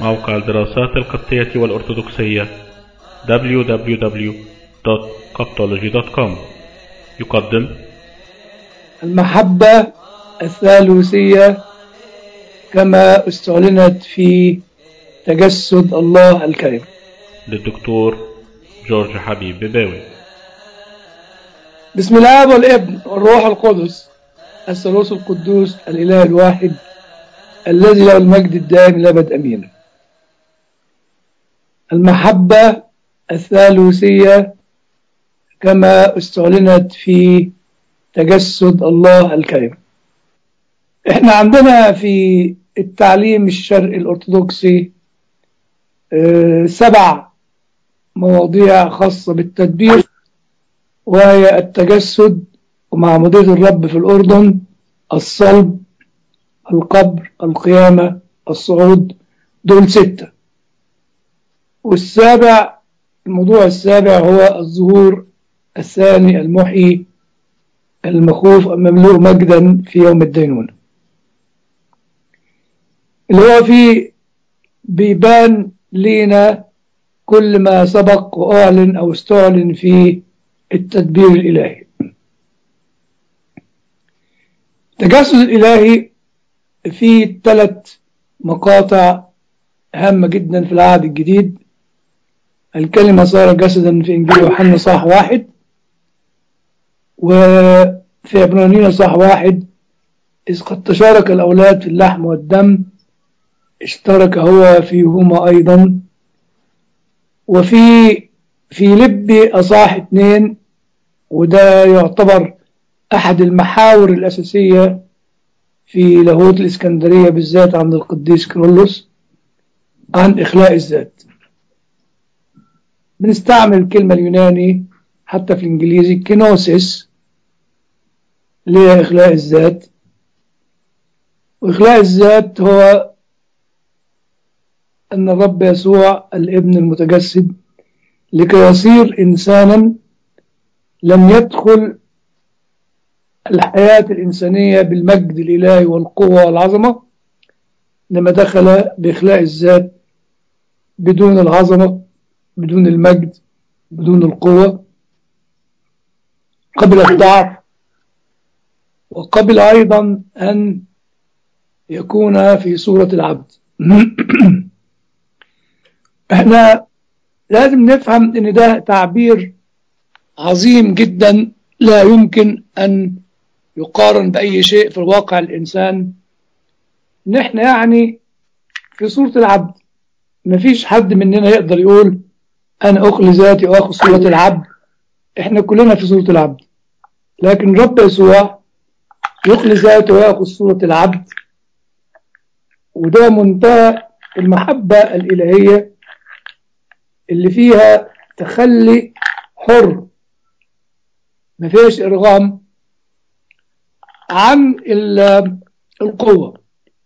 موقع الدراسات القبطية والأرثوذكسية www.coptology.com يقدم المحبة الثالوثية كما استعلنت في تجسد الله الكريم للدكتور جورج حبيب بباوي بسم الله والابن والروح القدس الثالوث القدوس الإله الواحد الذي له المجد الدائم لابد أمين المحبة الثالوثية كما استعلنت في تجسد الله الكريم احنا عندنا في التعليم الشرقي الأرثوذكسي آه، سبع مواضيع خاصة بالتدبير وهي التجسد ومعمودية الرب في الأردن الصلب القبر القيامة الصعود دول ستة والسابع الموضوع السابع هو الظهور الثاني المحيي المخوف المملوء مجدا في يوم الدينونة اللي هو فيه بيبان لينا كل ما سبق وأعلن أو استعلن في التدبير الإلهي التجسد الإلهي فيه ثلاث مقاطع هامة جدا في العهد الجديد الكلمة صار جسدا في إنجيل يوحنا صح واحد وفي عبرانيين صح واحد إذ قد تشارك الأولاد في اللحم والدم اشترك هو فيهما أيضا وفي في لبي أصاح اثنين وده يعتبر أحد المحاور الأساسية في لاهوت الإسكندرية بالذات عند القديس كيرلس عن إخلاء الذات بنستعمل الكلمة اليوناني حتى في الإنجليزي كينوسيس اللي هي إخلاء الذات وإخلاء الذات هو أن الرب يسوع الابن المتجسد لكي يصير إنسانا لم يدخل الحياة الإنسانية بالمجد الإلهي والقوة والعظمة لما دخل بإخلاء الذات بدون العظمة بدون المجد بدون القوة قبل الضعف وقبل أيضا أن يكون في صورة العبد احنا لازم نفهم ان ده تعبير عظيم جدا لا يمكن ان يقارن بأي شيء في الواقع الإنسان نحن يعني في صورة العبد مفيش حد مننا يقدر يقول أنا أخلي ذاتي وأخذ صورة العبد إحنا كلنا في صورة العبد لكن رب يسوع يخلي ذاته ويأخذ صورة العبد وده منتهى المحبة الإلهية اللي فيها تخلي حر ما فيهاش إرغام عن القوة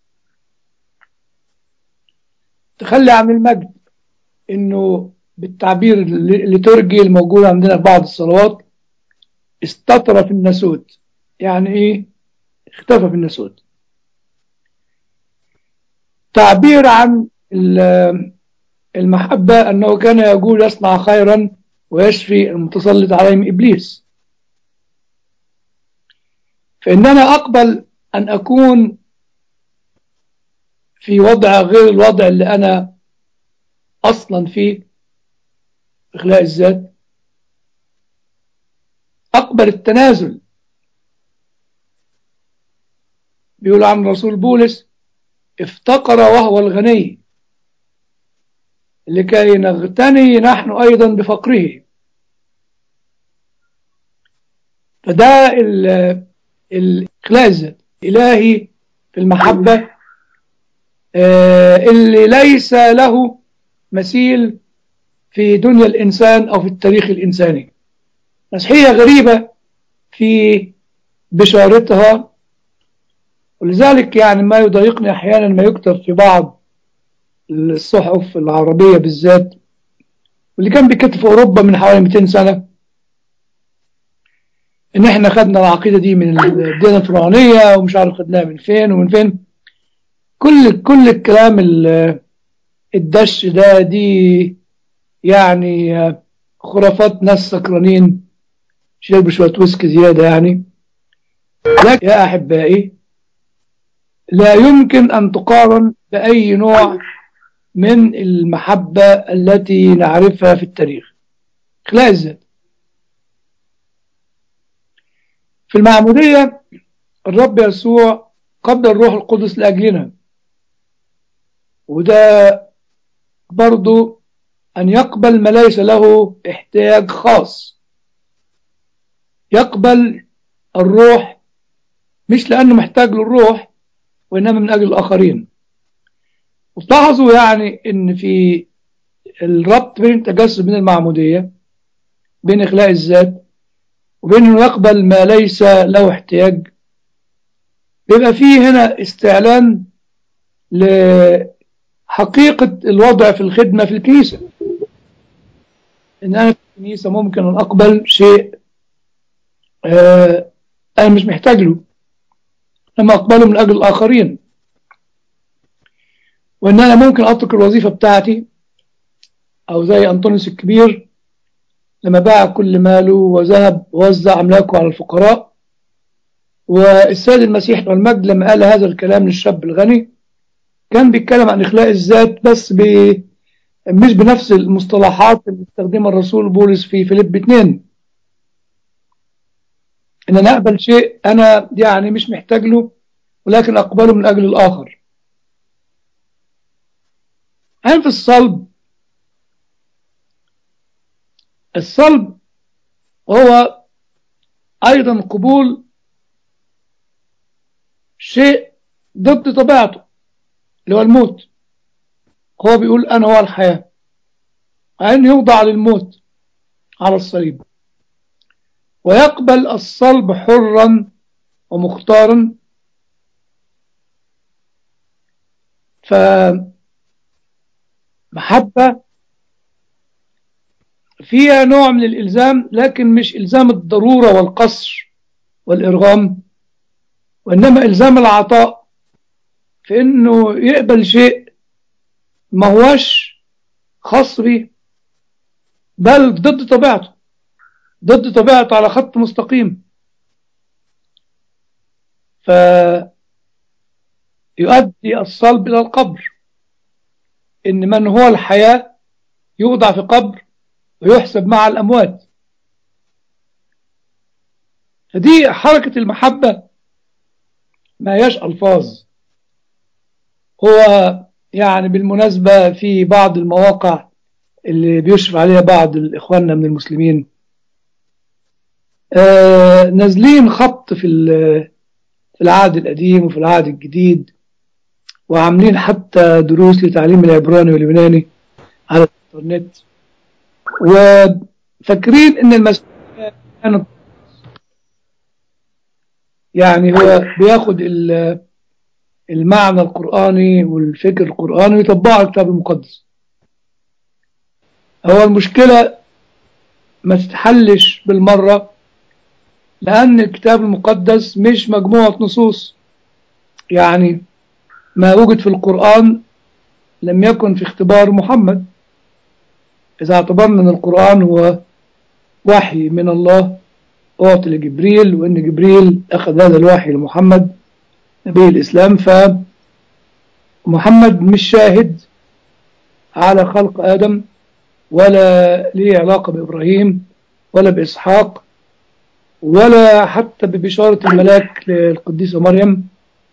تخلي عن المجد انه بالتعبير الليتورجي الموجود عندنا في بعض الصلوات استطر في الناسوت يعني ايه اختفى في الناسوت تعبير عن المحبة أنه كان يقول يصنع خيرا ويشفي المتسلط عليهم إبليس فإن أنا أقبل أن أكون في وضع غير الوضع اللي أنا أصلا فيه إخلاء الذات أقبل التنازل بيقول عن رسول بولس افتقر وهو الغني لكي نغتني نحن أيضا بفقره فده الإخلاء الذات إلهي في المحبة اللي ليس له مثيل في دنيا الإنسان أو في التاريخ الإنساني مسيحية غريبة في بشارتها ولذلك يعني ما يضايقني أحيانا ما يكتب في بعض الصحف العربية بالذات واللي كان بيكتب في أوروبا من حوالي 200 سنة ان احنا خدنا العقيدة دي من الديانة الفرعونية ومش عارف خدناها من فين ومن فين كل كل الكلام ال- الدش ده دي يعني خرافات ناس سكرانين شربوا شوية ويسكي زيادة يعني لكن يا أحبائي لا يمكن أن تقارن بأي نوع من المحبة التي نعرفها في التاريخ خلاء الذات في المعمودية الرب يسوع قبل الروح القدس لأجلنا وده برضو أن يقبل ما ليس له احتياج خاص يقبل الروح مش لأنه محتاج للروح وإنما من أجل الآخرين وتلاحظوا يعني إن في الربط بين التجسد بين المعمودية بين إخلاء الذات وبين إنه يقبل ما ليس له احتياج بيبقى فيه هنا استعلان لحقيقة الوضع في الخدمة في الكنيسة إن أنا في الكنيسة ممكن أن أقبل شيء آه أنا مش محتاج له لما أقبله من أجل الآخرين وإن أنا ممكن أترك الوظيفة بتاعتي أو زي أنطونيوس الكبير لما باع كل ماله وذهب ووزع أملاكه على الفقراء والسيد المسيح والمجد لما قال هذا الكلام للشاب الغني كان بيتكلم عن إخلاء الذات بس ب... مش بنفس المصطلحات اللي استخدمها الرسول بولس في فيليب 2 إن أنا أقبل شيء أنا يعني مش محتاج له ولكن أقبله من أجل الآخر هل في الصلب الصلب هو أيضا قبول شيء ضد طبيعته اللي هو الموت هو بيقول أنا هو الحياة أن يوضع للموت على الصليب ويقبل الصلب حرا ومختارا فمحبة فيها نوع من الإلزام لكن مش إلزام الضرورة والقصر والإرغام وإنما إلزام العطاء في إنه يقبل شيء ما هوش خاص بيه بل ضد طبيعته ضد طبيعته على خط مستقيم فيؤدي الصلب إلى القبر إن من هو الحياة يوضع في قبر ويحسب مع الأموات فدي حركة المحبة ما هياش ألفاظ هو يعني بالمناسبة في بعض المواقع اللي بيشرف عليها بعض الإخواننا من المسلمين آه نازلين خط في في العهد القديم وفي العهد الجديد وعاملين حتى دروس لتعليم العبراني واليوناني على الانترنت وفاكرين ان المسيح كانت يعني هو بياخد المعنى القرآني والفكر القرآني ويطبقه على الكتاب المقدس هو المشكلة ما تتحلش بالمرة لأن الكتاب المقدس مش مجموعة نصوص يعني ما وجد في القرآن لم يكن في اختبار محمد إذا اعتبرنا أن القرآن هو وحي من الله أعطي لجبريل وأن جبريل أخذ هذا الوحي لمحمد نبي الإسلام فمحمد مش شاهد على خلق آدم ولا ليه علاقة بإبراهيم ولا بإسحاق ولا حتى ببشارة الملاك للقديسة مريم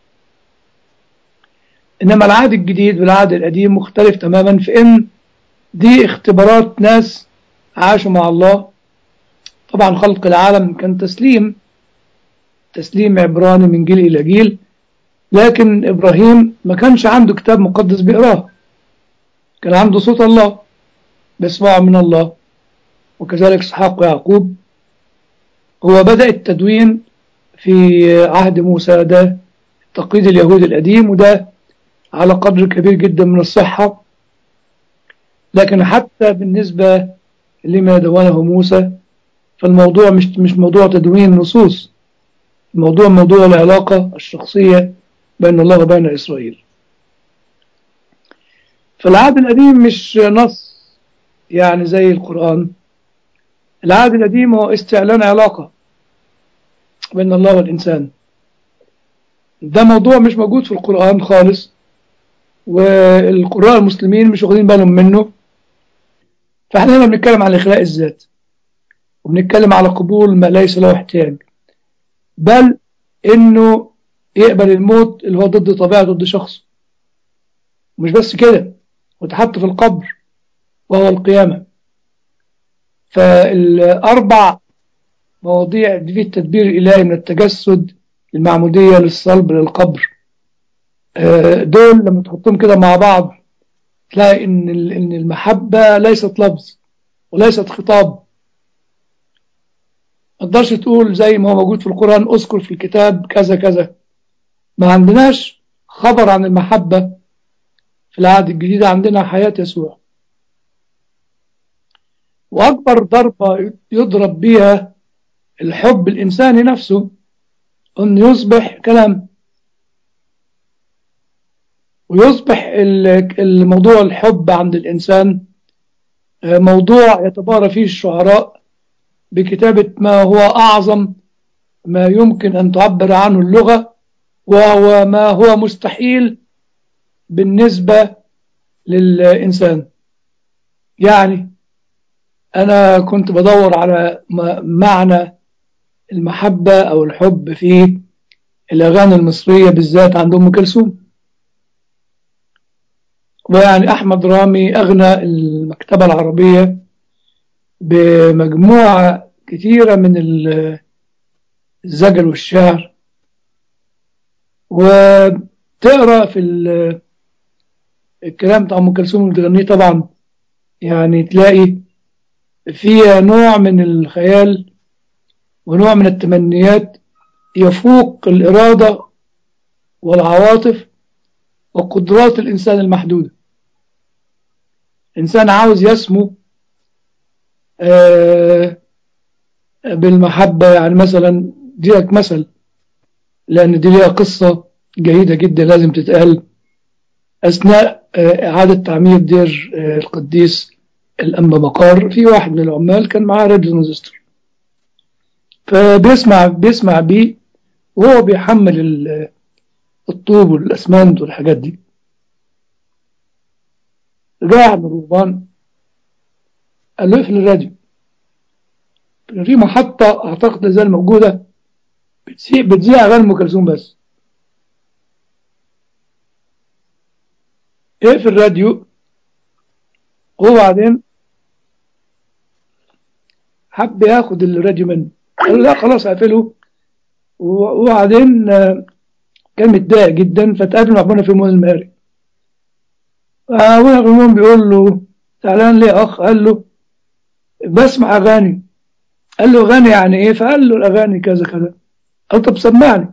إنما العهد الجديد والعهد القديم مختلف تماما في إن دي اختبارات ناس عاشوا مع الله طبعا خلق العالم كان تسليم تسليم عبراني من جيل إلى جيل لكن إبراهيم ما كانش عنده كتاب مقدس بيقراه كان عنده صوت الله بيسمعه من الله وكذلك اسحاق ويعقوب هو بدأ التدوين في عهد موسى ده التقليد اليهودي القديم وده على قدر كبير جدا من الصحة لكن حتى بالنسبة لما دونه موسى فالموضوع مش مش موضوع تدوين نصوص الموضوع موضوع العلاقة الشخصية بين الله وبين إسرائيل فالعهد القديم مش نص يعني زي القرآن العهد القديم هو استعلان علاقة بين الله والإنسان ده موضوع مش موجود في القرآن خالص والقراء المسلمين مش واخدين بالهم منه فاحنا هنا بنتكلم عن إخلاء الذات وبنتكلم على قبول ما ليس له احتياج بل إنه يقبل الموت اللي هو ضد طبيعة ضد شخص مش بس كده وتحط في القبر وهو القيامة فالأربع مواضيع دي في التدبير الإلهي من التجسد المعمودية للصلب للقبر دول لما تحطهم كده مع بعض تلاقي إن إن المحبة ليست لفظ وليست خطاب ما تقدرش تقول زي ما هو موجود في القرآن اذكر في الكتاب كذا كذا ما عندناش خبر عن المحبة في العهد الجديد عندنا حياة يسوع وأكبر ضربة يضرب بها الحب الإنساني نفسه أن يصبح كلام ويصبح الموضوع الحب عند الإنسان موضوع يتبارى فيه الشعراء بكتابة ما هو أعظم ما يمكن أن تعبر عنه اللغة وهو ما هو مستحيل بالنسبة للإنسان يعني أنا كنت بدور على معنى المحبة أو الحب في الأغاني المصرية بالذات عند أم كلثوم ويعني أحمد رامي أغنى المكتبة العربية بمجموعة كثيرة من الزجل والشعر وتقرأ في الكلام بتاع أم كلثوم اللي بتغنيه طبعا يعني تلاقي فيها نوع من الخيال ونوع من التمنيات يفوق الإرادة والعواطف وقدرات الإنسان المحدودة إنسان عاوز يسمو آه بالمحبة يعني مثلا دي لك مثل لأن دي ليها قصة جيدة جدا لازم تتقال أثناء آه إعادة تعمير دير آه القديس الأنبا بقار في واحد من العمال كان معاه راديو ترانزستور فبيسمع بيسمع بيه وهو بيحمل الطوب والأسمنت والحاجات دي جاء من الرهبان قال له اقفل الراديو في محطة أعتقد زي موجودة بتذيع بتذيع أغاني أم كلثوم بس اقفل الراديو وبعدين حب ياخد الراديو منه قال له لا خلاص اقفله وبعدين كان متضايق جدا فتقابل مع ابونا في المول الماري ابونا في المول بيقول له تعالان ليه اخ قال له بسمع اغاني قال له اغاني يعني ايه فقال له الاغاني كذا كذا قال طب سمعني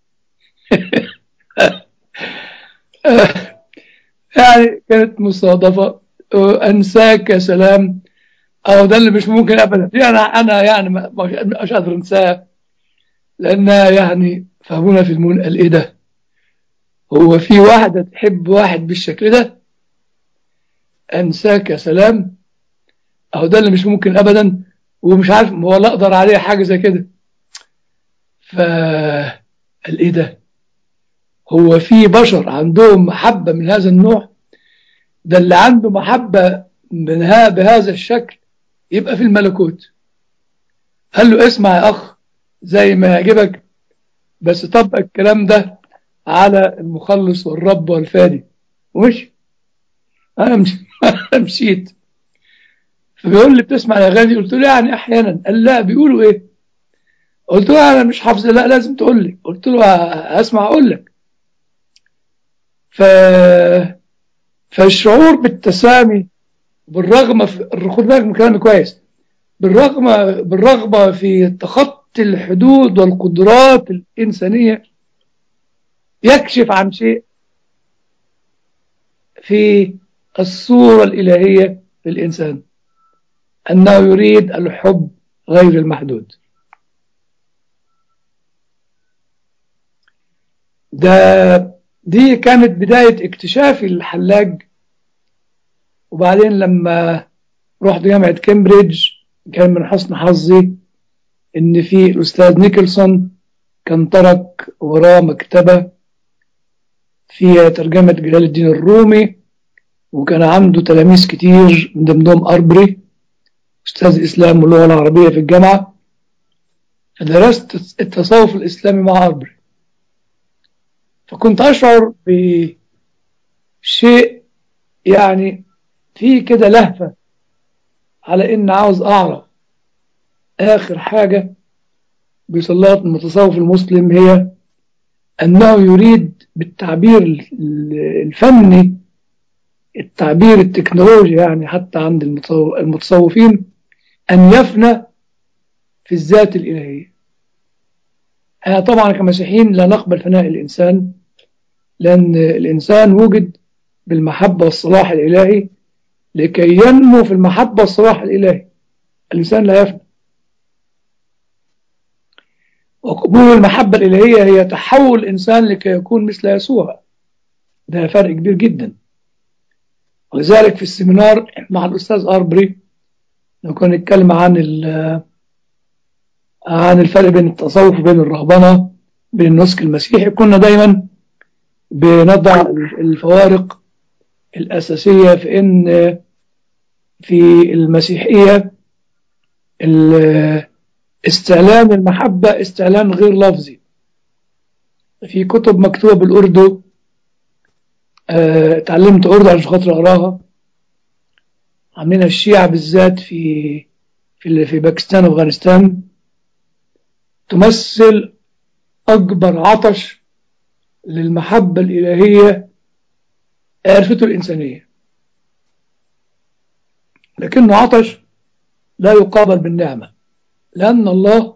يعني كانت مصادفة انساك يا سلام او ده اللي مش ممكن ابدا يعني انا يعني مش قادر انساه لان يعني فهمونا في المول قال ايه ده هو في واحدة تحب واحد بالشكل ده انساك يا سلام اهو ده اللي مش ممكن ابدا ومش عارف هو لا اقدر عليه حاجة زي كده ف قال ايه ده هو في بشر عندهم محبة من هذا النوع ده اللي عنده محبة منها بهذا الشكل يبقى في الملكوت قال له اسمع يا أخ زي ما يعجبك بس طبق الكلام ده على المخلص والرب والفادي ومش أنا مش مشيت فبيقول لي بتسمع الأغاني قلت له يعني أحيانا قال لا بيقولوا إيه قلت له أنا مش حافظ لا لازم تقول لي قلت له أسمع أقول لك ف... فالشعور بالتسامي بالرغم في خد بالك من كلامي كويس بالرغم بالرغبة في تخطي الحدود والقدرات الإنسانية يكشف عن شيء في الصورة الإلهية للإنسان أنه يريد الحب غير المحدود ده دي كانت بداية اكتشافي للحلاج وبعدين لما رحت جامعة كامبريدج كان من حسن حظي إن في الأستاذ نيكلسون كان ترك وراه مكتبة فيها ترجمة جلال الدين الرومي وكان عنده تلاميذ كتير من ضمنهم أربري أستاذ الإسلام واللغة العربية في الجامعة فدرست التصوف الإسلامي مع أربري فكنت أشعر بشيء يعني في كده لهفة على إن عاوز أعرف آخر حاجة بيصلات المتصوف المسلم هي أنه يريد بالتعبير الفني التعبير التكنولوجي يعني حتى عند المتصوفين أن يفنى في الذات الإلهية أنا طبعا كمسيحيين لا نقبل فناء الإنسان لأن الإنسان وجد بالمحبة والصلاح الإلهي لكي ينمو في المحبة والصلاح الإلهي الإنسان لا يفنى وقبول المحبة الإلهية هي تحول الإنسان لكي يكون مثل يسوع ده فرق كبير جدا ولذلك في السيمينار مع الأستاذ أربري لو كنا نتكلم عن عن الفرق بين التصوف وبين الرهبنة بين النسك المسيحي كنا دايما بنضع الفوارق الأساسية في إن في المسيحية استعلان المحبة استعلان غير لفظي في كتب مكتوبة بالأردو اتعلمت أردو عشان خاطر أقراها عاملينها الشيعة بالذات في في في باكستان وأفغانستان تمثل أكبر عطش للمحبة الإلهية عرفته الإنسانية لكنه عطش لا يقابل بالنعمة لأن الله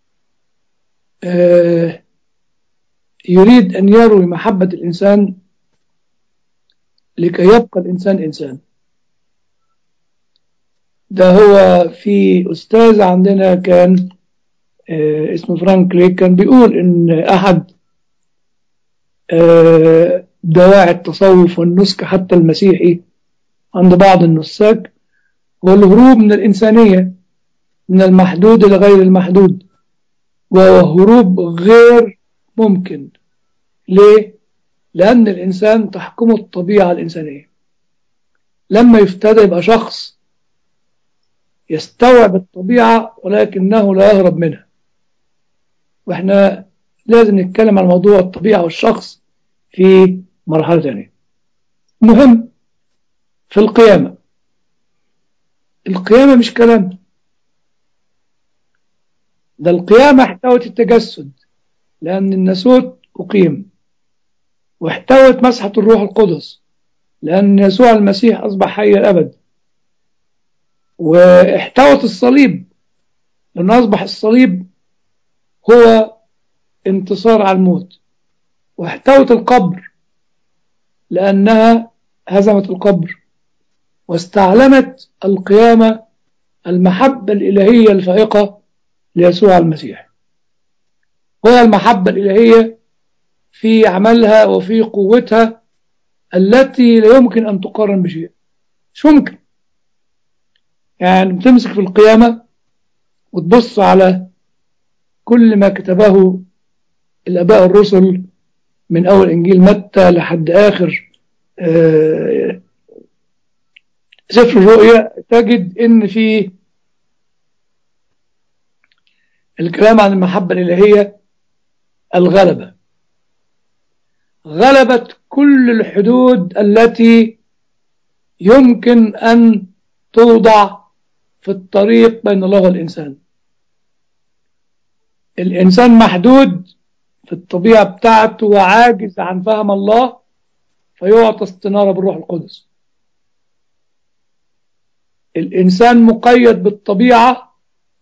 يريد أن يروي محبة الإنسان لكي يبقى الإنسان إنسان ده هو في أستاذ عندنا كان اسمه فرانك ليك كان بيقول إن أحد دواعي التصوف والنسك حتى المسيحي عند بعض النساك هو الهروب من الإنسانية من المحدود إلى غير المحدود وهو هروب غير ممكن ليه؟ لأن الإنسان تحكمه الطبيعة الإنسانية لما يفتدى يبقى شخص يستوعب الطبيعة ولكنه لا يهرب منها وإحنا لازم نتكلم عن موضوع الطبيعة والشخص في مرحلة ثانية مهم في القيامة القيامة مش كلام ده القيامة احتوت التجسد لأن الناسوت أقيم واحتوت مسحة الروح القدس لأن يسوع المسيح أصبح حي الأبد واحتوت الصليب لأن أصبح الصليب هو انتصار على الموت واحتوت القبر لأنها هزمت القبر واستعلمت القيامة المحبة الإلهية الفائقة ليسوع المسيح وهي المحبة الإلهية في عملها وفي قوتها التي لا يمكن أن تقارن بشيء مش ممكن يعني بتمسك في القيامة وتبص على كل ما كتبه الآباء الرسل من أول إنجيل متى لحد آخر آه سفر الرؤيا تجد إن في الكلام عن المحبة الإلهية الغلبة غلبت كل الحدود التي يمكن أن توضع في الطريق بين الله والإنسان الإنسان محدود في الطبيعة بتاعته وعاجز عن فهم الله فيعطى استنارة بالروح القدس الإنسان مقيد بالطبيعة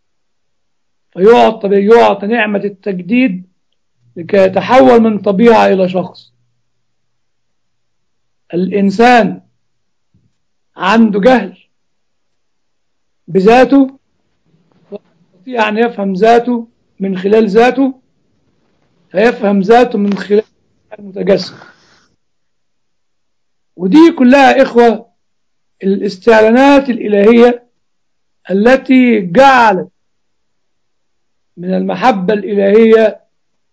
فيعطى يعطى نعمة التجديد لكي يتحول من طبيعة إلى شخص الإنسان عنده جهل بذاته يستطيع أن يفهم ذاته من خلال ذاته فيفهم ذاته من خلال المتجسد ودي كلها إخوة الاستعلانات الإلهية التي جعلت من المحبة الإلهية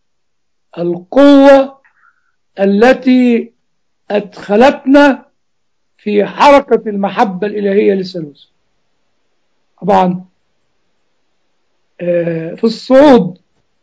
القوة التي أدخلتنا في حركة المحبة الإلهية للثالوث طبعا في الصعود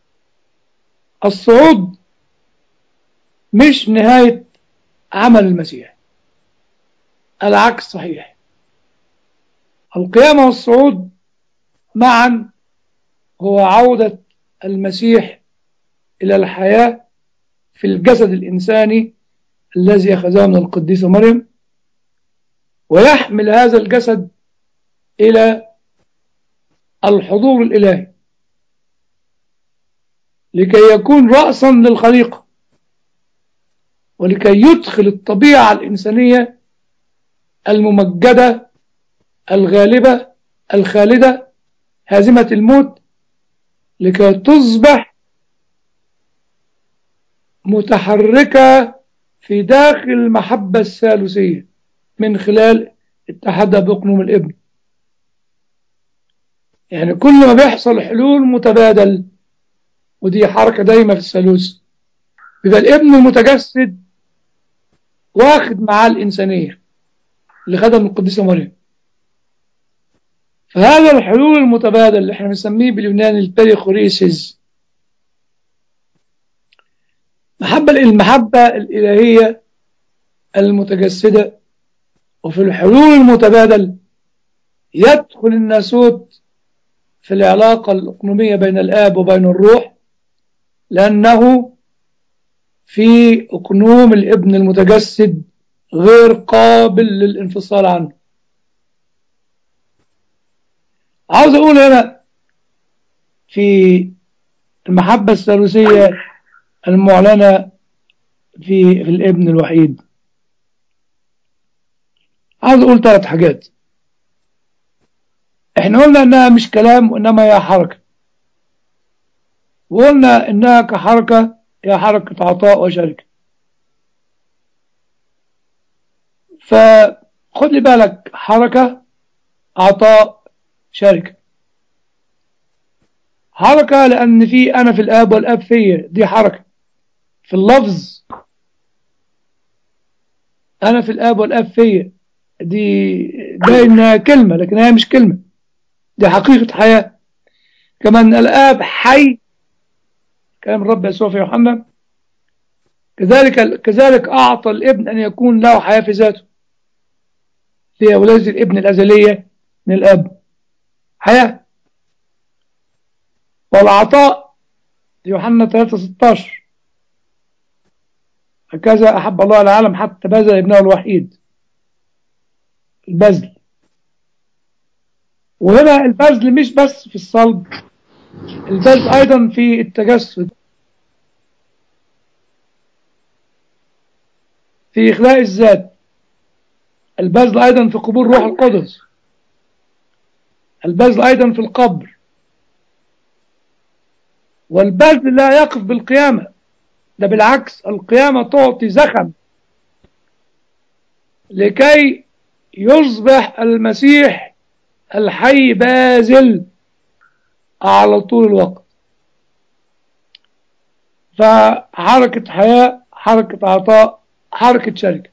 الصعود مش نهاية عمل المسيح العكس صحيح القيامة والصعود معا هو عودة المسيح إلى الحياة في الجسد الإنساني الذي أخذه من القديسة مريم ويحمل هذا الجسد إلى الحضور الإلهي لكي يكون رأسا للخليقة ولكي يدخل الطبيعة الإنسانية الممجدة الغالبة الخالدة هازمة الموت لكي تصبح متحركة في داخل المحبة الثالوثية من خلال اتحادها بقنوم الابن يعني كل ما بيحصل حلول متبادل ودي حركة دايمة في الثالوث بيبقى الابن المتجسد واخد معاه الإنسانية اللي خدها من القديسة مريم فهذا الحلول المتبادل اللي احنا بنسميه باليوناني البريخوريسيس محبة المحبة الإلهية المتجسدة وفي الحلول المتبادل يدخل الناسوت في العلاقة الإقنومية بين الآب وبين الروح لأنه في أقنوم الابن المتجسد غير قابل للانفصال عنه عاوز أقول هنا في المحبة الثالوثية المعلنة في, في الابن الوحيد عاوز أقول ثلاث حاجات احنا قلنا انها مش كلام وانما هي حركة وقلنا انها كحركة هي حركة عطاء وشركة فخد لي بالك حركة عطاء شركة حركة لأن في أنا في الآب والآب فيا دي حركة في اللفظ أنا في الآب والآب فيا دي باينة كلمة لكن هي مش كلمة دي حقيقة حياة كمان الآب حي كلام الرب يسوع في يوحنا كذلك كذلك أعطى الابن أن يكون له حياة في ذاته هي ولادة الابن الأزلية من الأب حياة والعطاء يوحنا 3 16 هكذا أحب الله العالم حتى بذل ابنه الوحيد البذل وهنا البذل مش بس في الصلب البذل أيضا في التجسد في إخلاء الذات البذل أيضا في قبول روح القدس البذل أيضا في القبر والبذل لا يقف بالقيامة ده بالعكس القيامة تعطي زخم لكي يصبح المسيح الحي باذل على طول الوقت فحركة حياة حركة عطاء حركة شركة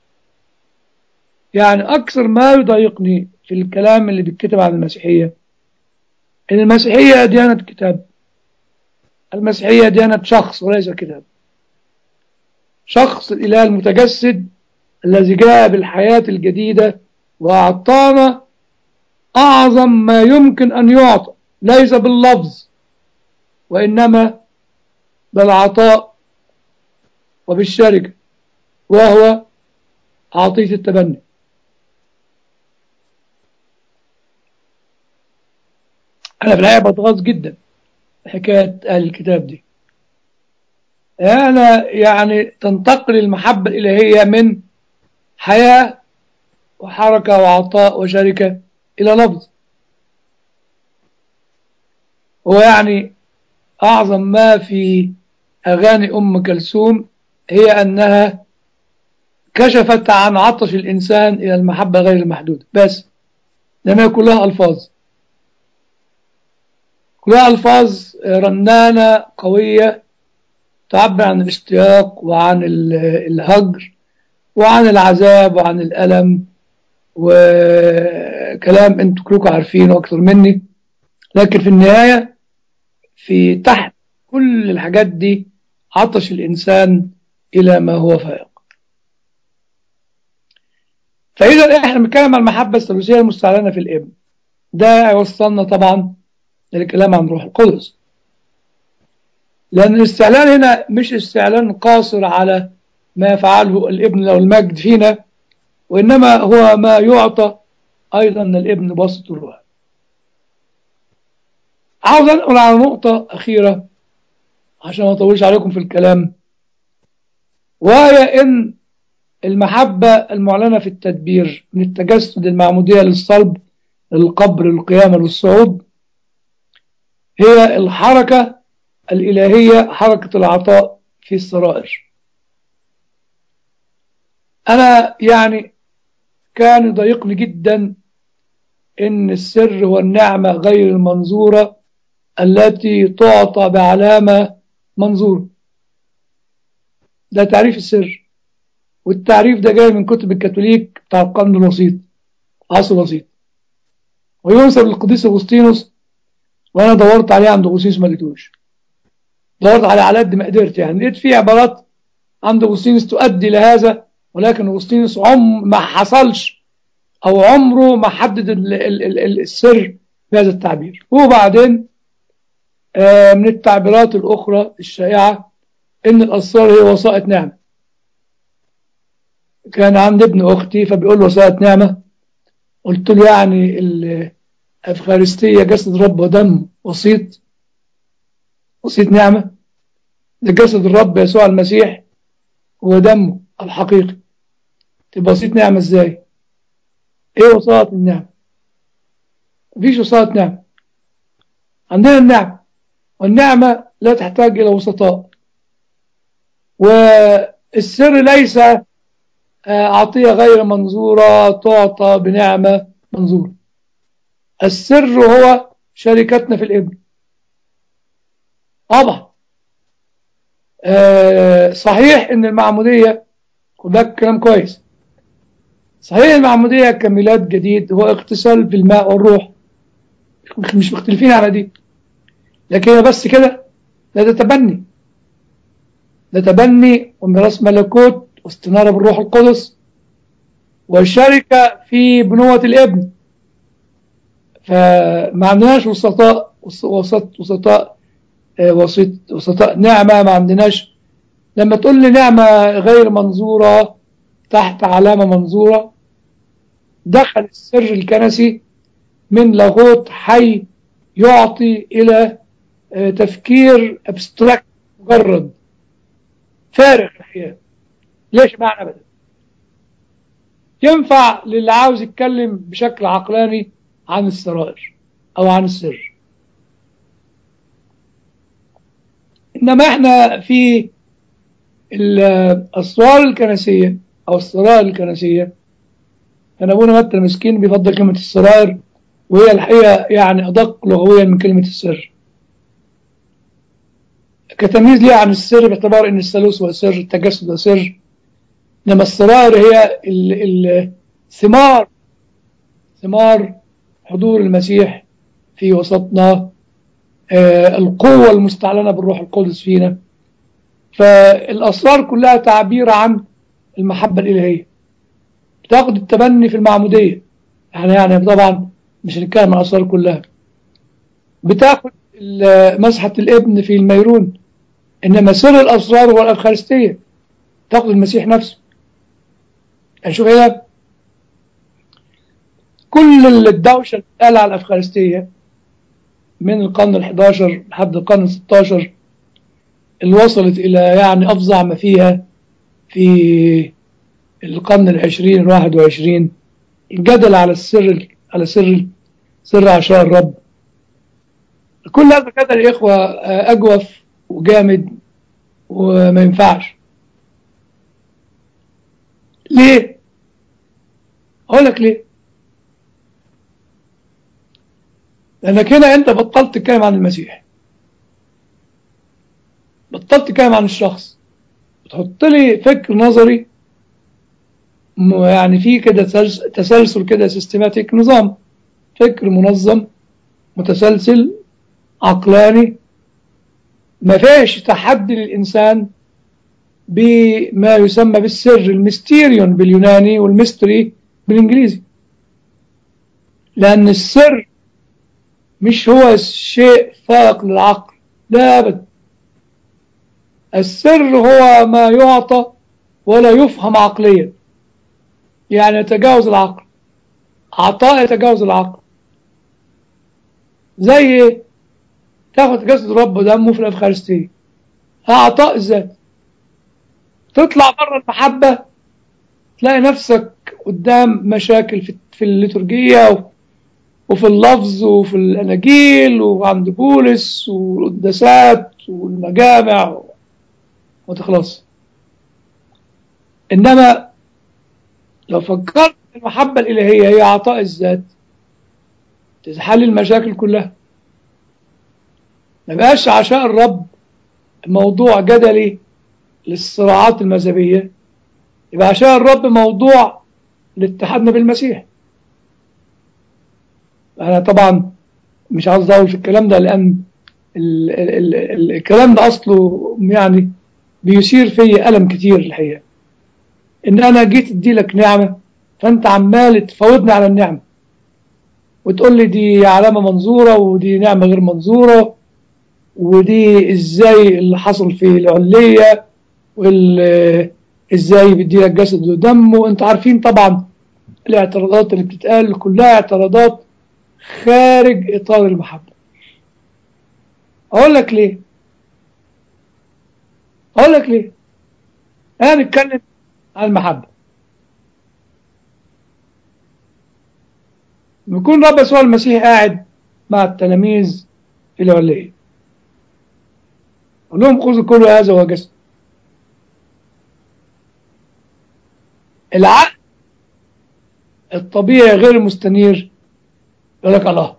يعني أكثر ما يضايقني في الكلام اللي بيتكتب عن المسيحية إن المسيحية ديانة كتاب المسيحية ديانة شخص وليس كتاب شخص الإله المتجسد الذي جاء بالحياة الجديدة وأعطانا أعظم ما يمكن أن يعطى ليس باللفظ وإنما بالعطاء وبالشركة وهو عطية التبني أنا في الحقيقة بتغاظ جدا حكاية أهل الكتاب دي أنا يعني تنتقل المحبة الإلهية من حياة وحركة وعطاء وشركة إلى لفظ هو يعني أعظم ما في أغاني أم كلثوم هي أنها كشفت عن عطش الإنسان إلى المحبة غير المحدودة بس لأنها كلها ألفاظ كلها ألفاظ رنانة قوية تعبر عن الاشتياق وعن الهجر وعن العذاب وعن الألم وكلام انتوا كلكم عارفينه أكثر مني لكن في النهاية في تحت كل الحاجات دي عطش الإنسان إلى ما هو فائق فإذا إحنا بنتكلم عن المحبة الثلاثية المستعلنة في الابن ده يوصلنا طبعا للكلام عن روح القدس لأن الاستعلان هنا مش استعلان قاصر على ما يفعله الابن أو المجد فينا وإنما هو ما يعطى أيضا الابن بسط الروح عاوز أنقل على نقطة أخيرة عشان ما أطولش عليكم في الكلام وهي إن المحبة المعلنة في التدبير من التجسد المعمودية للصلب للقبر للقيامة للصعود هي الحركة الإلهية حركة العطاء في السرائر أنا يعني كان يضايقني جدا إن السر هو النعمة غير المنظورة التي تعطى بعلامة منظورة ده تعريف السر والتعريف ده جاي من كتب الكاثوليك بتاع القرن الوسيط عصر الوسيط وينسب للقديس أغسطينوس وأنا دورت عليه عند أغسطينوس ما لقيتوش دورت عليه على قد ما قدرت يعني لقيت فيه عبارات عند أغسطينوس تؤدي لهذا ولكن أغسطينوس عم ما حصلش أو عمره ما حدد ال ال ال السر في هذا التعبير وبعدين آه من التعبيرات الأخرى الشائعة إن الأسرار هي وسائط نعمة كان عند ابن أختي فبيقول له وسائط نعمة قلت له يعني الأفخارستية جسد الرب ودم وسيط وسيط نعمة ده جسد الرب يسوع المسيح ودمه الحقيقي تبقى وسيط نعمة ازاي ايه وسائط النعمة مفيش وسائط نعمة عندنا النعمة والنعمة لا تحتاج إلى وسطاء والسر ليس عطية غير منظورة تعطى بنعمة منظورة السر هو شركتنا في الابن طبعا أه صحيح ان المعمودية خد بالك كلام كويس صحيح المعمودية كميلاد جديد هو اغتسال بالماء والروح مش مختلفين على دي لكن بس كده ده تبني ده تبني وميراث ملكوت واستنارة بالروح القدس والشركة في بنوة الابن فما عندناش وسطاء وسط وسطاء وسط وسطاء نعمة ما عندناش لما تقول لي نعمة غير منظورة تحت علامة منظورة دخل السر الكنسي من لاهوت حي يعطي إلى تفكير ابستراكت مجرد فارغ الحياه ليش معنى ابدا ينفع للي عاوز يتكلم بشكل عقلاني عن السرائر او عن السر انما احنا في الاسرار الكنسيه او السرائر الكنسيه كان ابونا متى المسكين بيفضل كلمه السرائر وهي الحقيقه يعني ادق لغويا من كلمه السر كتمييز ليه عن السر باعتبار ان الثالوث هو سر التجسد هو سر انما السرائر هي الثمار ثمار حضور المسيح في وسطنا آه القوة المستعلنة بالروح القدس فينا فالأسرار كلها تعبير عن المحبة الإلهية بتاخد التبني في المعمودية احنا يعني طبعا مش هنتكلم عن الأسرار كلها بتاخد مسحة الابن في الميرون إنما سر الأسرار هو الأفخارستية تاخد المسيح نفسه يعني شوف هنا كل الدوشة اللي قال على الأفخارستية من القرن ال11 لحد القرن ال16 اللي وصلت إلى يعني أفظع ما فيها في القرن العشرين الواحد وعشرين الجدل على السر على سر سر عشاء الرب كل هذا الجدل يا إخوة أجوف وجامد وما ينفعش ليه اقول لك ليه لانك هنا انت بطلت تتكلم عن المسيح بطلت تتكلم عن الشخص تحط لي فكر نظري م- يعني في كده تسلس- تسلسل كده سيستماتيك نظام فكر منظم متسلسل عقلاني ما فيش تحدي للإنسان بما يسمى بالسر الميستيريون باليوناني والميستري بالإنجليزي لأن السر مش هو شيء فائق للعقل لا أبدا السر هو ما يعطى ولا يفهم عقليا يعني يتجاوز العقل عطاء يتجاوز العقل زي ايه تاخد جسد رب ودمه في الافخارستيه عطاء الذات تطلع بره المحبه تلاقي نفسك قدام مشاكل في في الليتورجيه و- وفي اللفظ وفي الاناجيل وعند بولس والقداسات والمجامع وتخلص انما لو فكرت في المحبه الالهيه هي عطاء الذات تحل المشاكل كلها ما بقاش عشاء الرب موضوع جدلي للصراعات المذهبية يبقى عشاء الرب موضوع لاتحادنا بالمسيح أنا طبعا مش عاوز أطول في الكلام ده لأن ال ال ال الكلام ده أصله يعني بيثير في ألم كتير الحقيقة إن أنا جيت أدي لك نعمة فأنت عمال تفاوضني على النعمة وتقول لي دي علامة منظورة ودي نعمة غير منظورة ودي ازاي اللي حصل في العلية وازاي بيدي لك جسد ودم وانت عارفين طبعا الاعتراضات اللي بتتقال كلها اعتراضات خارج اطار المحبة اقول لك ليه اقول لك ليه انا نتكلم عن المحبة بيكون رب يسوع المسيح قاعد مع التلاميذ في العلية قال لهم خذوا كل هذا هو جسد العقل الطبيعي غير المستنير يقول لك الله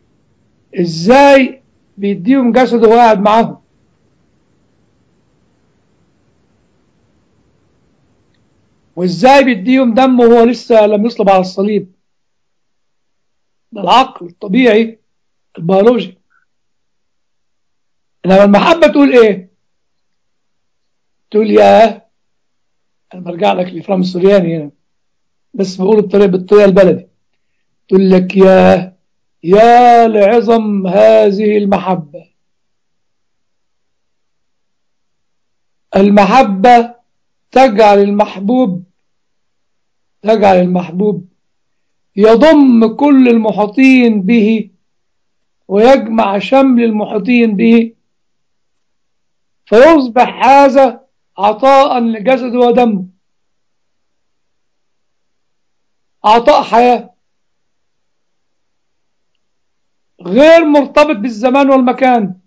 ازاي بيديهم جسد وهو قاعد معاهم وازاي بيديهم دم وهو لسه لم يصلب على الصليب ده العقل الطبيعي البيولوجي انما المحبه تقول ايه تقول ياه انا برجع لك لافرام السورياني هنا بس بقول الطريقه بالطريقه البلدي تقول لك يا يا لعظم هذه المحبه المحبه تجعل المحبوب تجعل المحبوب يضم كل المحيطين به ويجمع شمل المحيطين به فيصبح هذا عطاء لجسد ودم عطاء حياة غير مرتبط بالزمان والمكان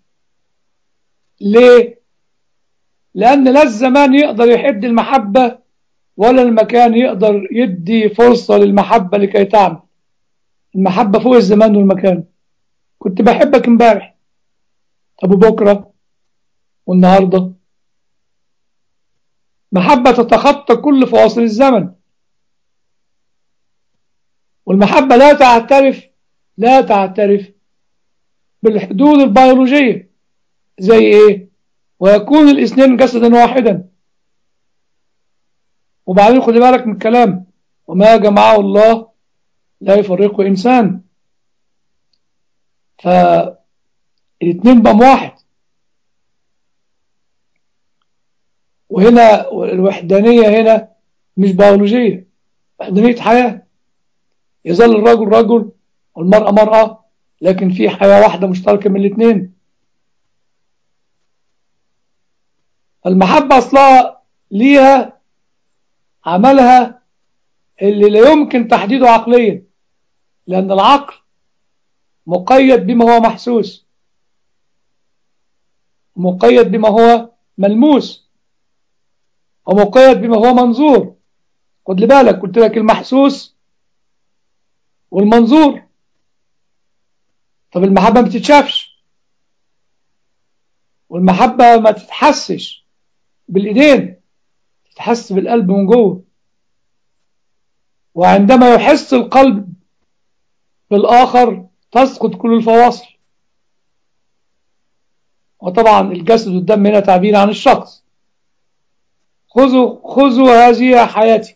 ليه؟ لأن لا الزمان يقدر يحد المحبة ولا المكان يقدر يدي فرصة للمحبة لكي تعمل المحبة فوق الزمان والمكان كنت بحبك امبارح طب بكرة والنهاردة محبة تتخطى كل فواصل الزمن والمحبة لا تعترف لا تعترف بالحدود البيولوجية زي ايه ويكون الاثنين جسدا واحدا وبعدين خد بالك من الكلام وما جمعه الله لا يفرقه انسان فالاثنين بقى واحد وهنا الوحدانية هنا مش بيولوجية وحدانية حياة يظل الرجل رجل والمرأة مرأة لكن في حياة واحدة مشتركة من الاثنين المحبة أصلها ليها عملها اللي لا يمكن تحديده عقليا لأن العقل مقيد بما هو محسوس مقيد بما هو ملموس ومقيد بما هو منظور خد لي بالك قلت لك المحسوس والمنظور طب المحبة ما بتتشافش والمحبة ما تتحسش بالإيدين تتحس بالقلب من جوه وعندما يحس القلب بالآخر تسقط كل الفواصل وطبعا الجسد والدم هنا تعبير عن الشخص خذوا خذوا هذه حياتي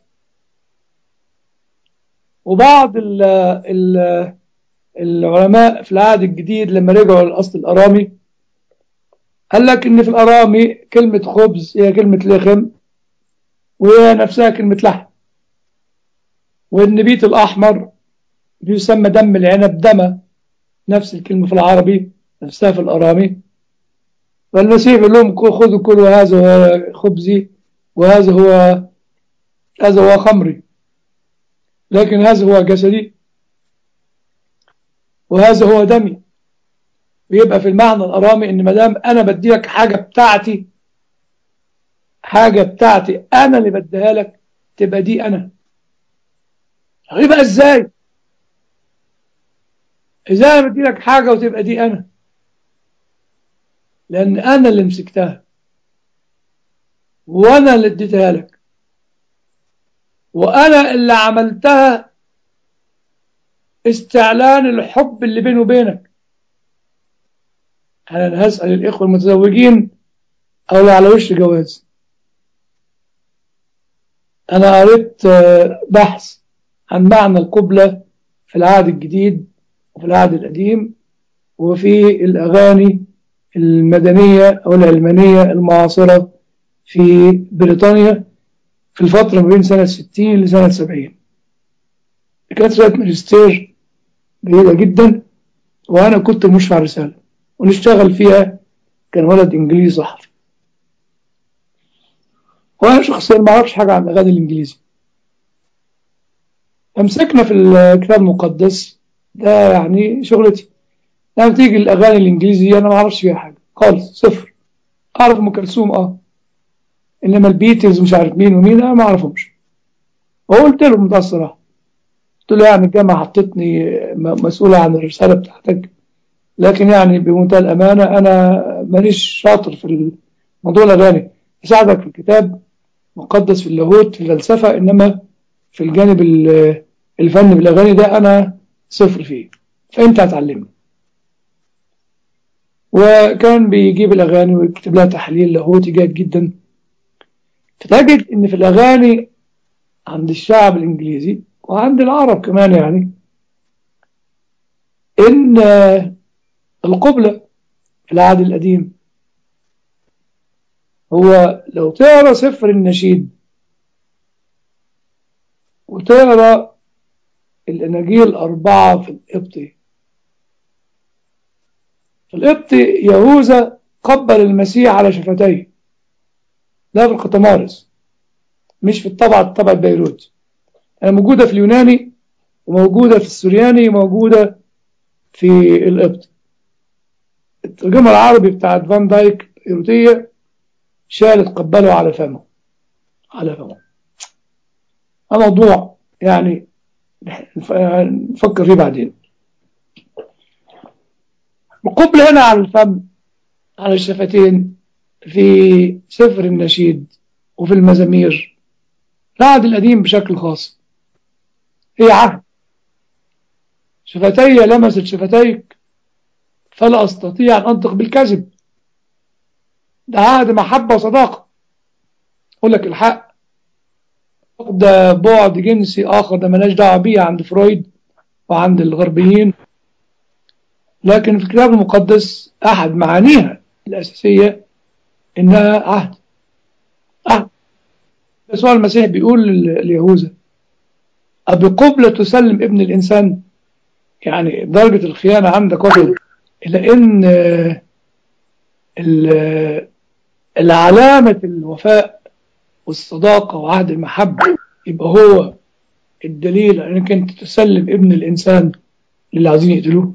وبعض ال ال العلماء في العهد الجديد لما رجعوا للأصل الأرامي قال لك إن في الأرامي كلمة خبز هي كلمة لخم وهي نفسها كلمة لحم والنبيت الأحمر بيسمى دم العنب دم نفس الكلمة في العربي نفسها في الأرامي فالمسيح يقول لهم خذوا كلوا هذا هو خبزي وهذا هو هذا هو خمري لكن هذا هو جسدي وهذا هو دمي ويبقى في المعنى الأرامي إن ما دام أنا بدي لك حاجة بتاعتي حاجة بتاعتي أنا اللي بديها لك تبقى دي أنا يبقى إزاي؟ إزاي أنا بدي لك حاجة وتبقى دي أنا؟ لأن أنا اللي مسكتها وأنا اللي اديتها لك وأنا اللي عملتها استعلان الحب اللي بيني وبينك أنا هسأل الإخوة المتزوجين أو على وش جواز أنا قريت بحث عن معنى القبلة في العهد الجديد وفي العهد القديم وفي الأغاني المدنية أو العلمانية المعاصرة في بريطانيا في الفترة ما بين سنة 60 لسنة 70 كانت رسالة ماجستير جيدة جدا وأنا كنت مشرف على الرسالة ونشتغل فيها كان ولد إنجليزي صحفي وأنا شخصيا ما أعرفش حاجة عن الأغاني الإنجليزي أمسكنا في الكتاب المقدس ده يعني شغلتي لما تيجي الأغاني الإنجليزية أنا ما أعرفش فيها حاجة خالص صفر أعرف أم كلثوم أه إنما البيتلز مش عارف مين ومين أنا ما أعرفهمش وقلت لهم ده الصراحة قلت له يعني الجامعة حطتني مسؤولة عن الرسالة بتاعتك لكن يعني بمنتهى الأمانة أنا مانيش شاطر في موضوع الأغاني أساعدك في الكتاب مقدس في اللاهوت في الفلسفة إنما في الجانب الفن بالأغاني ده أنا صفر فيه فأنت هتعلمني وكان بيجيب الأغاني ويكتب لها تحليل لاهوتي جيد جدا فتجد إن في الأغاني عند الشعب الإنجليزي وعند العرب كمان يعني إن القبلة في العهد القديم هو لو تقرا سفر النشيد وتقرا الأناجيل الأربعة في القبطي في القبطي يهوذا قبل المسيح على شفتيه لا في القطمارس مش في الطبعة الطبعة بيروت يعني موجودة في اليوناني وموجودة في السورياني وموجودة في القبط الترجمة العربي بتاعت فان دايك بيروتية شالت قبله على فمه على فمه موضوع يعني نفكر فيه بعدين القبل هنا على الفم على الشفتين في سفر النشيد وفي المزامير العهد القديم بشكل خاص هي عهد شفتي لمست شفتيك فلا أستطيع أن أنطق بالكذب ده عهد محبة وصداقة أقول لك الحق ده بعد جنسي آخر ده ملاش دعوة بيه عند فرويد وعند الغربيين لكن في الكتاب المقدس أحد معانيها الأساسية إنها عهد عهد يسوع المسيح بيقول ليهوذا أبقبلة تسلم ابن الإنسان يعني درجة الخيانة عندك وصل إلى إن العلامة الوفاء والصداقة وعهد المحبة يبقى هو الدليل انك انت تسلم ابن الانسان للي عايزين يقتلوه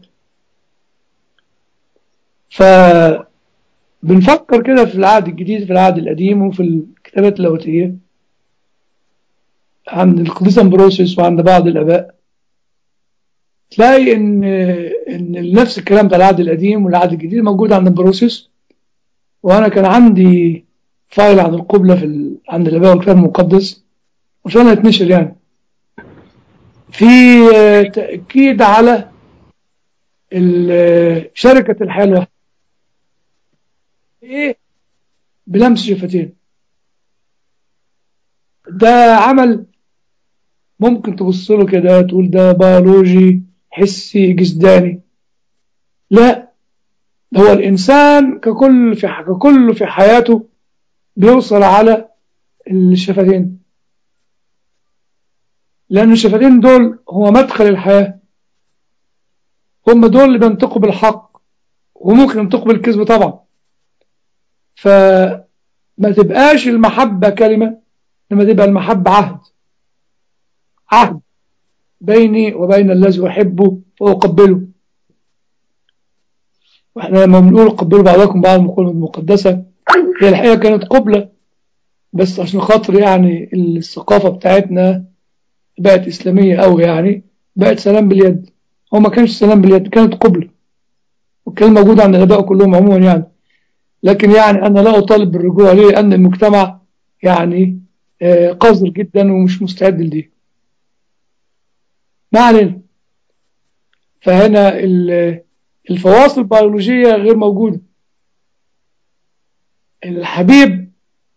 فبنفكر كده في العهد الجديد في العهد القديم وفي الكتابات اللاهوتية عند القديس امبروسيوس وعند بعض الاباء تلاقي ان ان نفس الكلام بتاع العهد القديم والعهد الجديد موجود عند امبروسيوس وانا كان عندي فايل عن القبله في ال... عند الاباء والكتاب المقدس عشان يتنشر يعني في تاكيد على شركه الحياه الواحده ايه بلمس شفتين ده عمل ممكن تبص له كده تقول ده بيولوجي حسي جسداني لا هو الإنسان ككل في ككل في حياته بيوصل على الشفتين لأن الشفتين دول هو مدخل الحياة هم دول اللي بينطقوا بالحق وممكن ينطقوا بالكذب طبعا فما تبقاش المحبة كلمة لما تبقى المحبة عهد عهد بيني وبين الذي أحبه وأقبله واحنا لما بنقول قبلوا بعضكم بعض المقولة المقدسة هي الحقيقة كانت قبلة بس عشان خاطر يعني الثقافة بتاعتنا بقت إسلامية أوي يعني بقت سلام باليد هو ما كانش سلام باليد كانت قبلة وكان موجود عند الآباء كلهم عموما يعني لكن يعني أنا لا أطالب بالرجوع ليه لأن المجتمع يعني قذر جدا ومش مستعد لدي ما علينا فهنا الفواصل البيولوجية غير موجودة الحبيب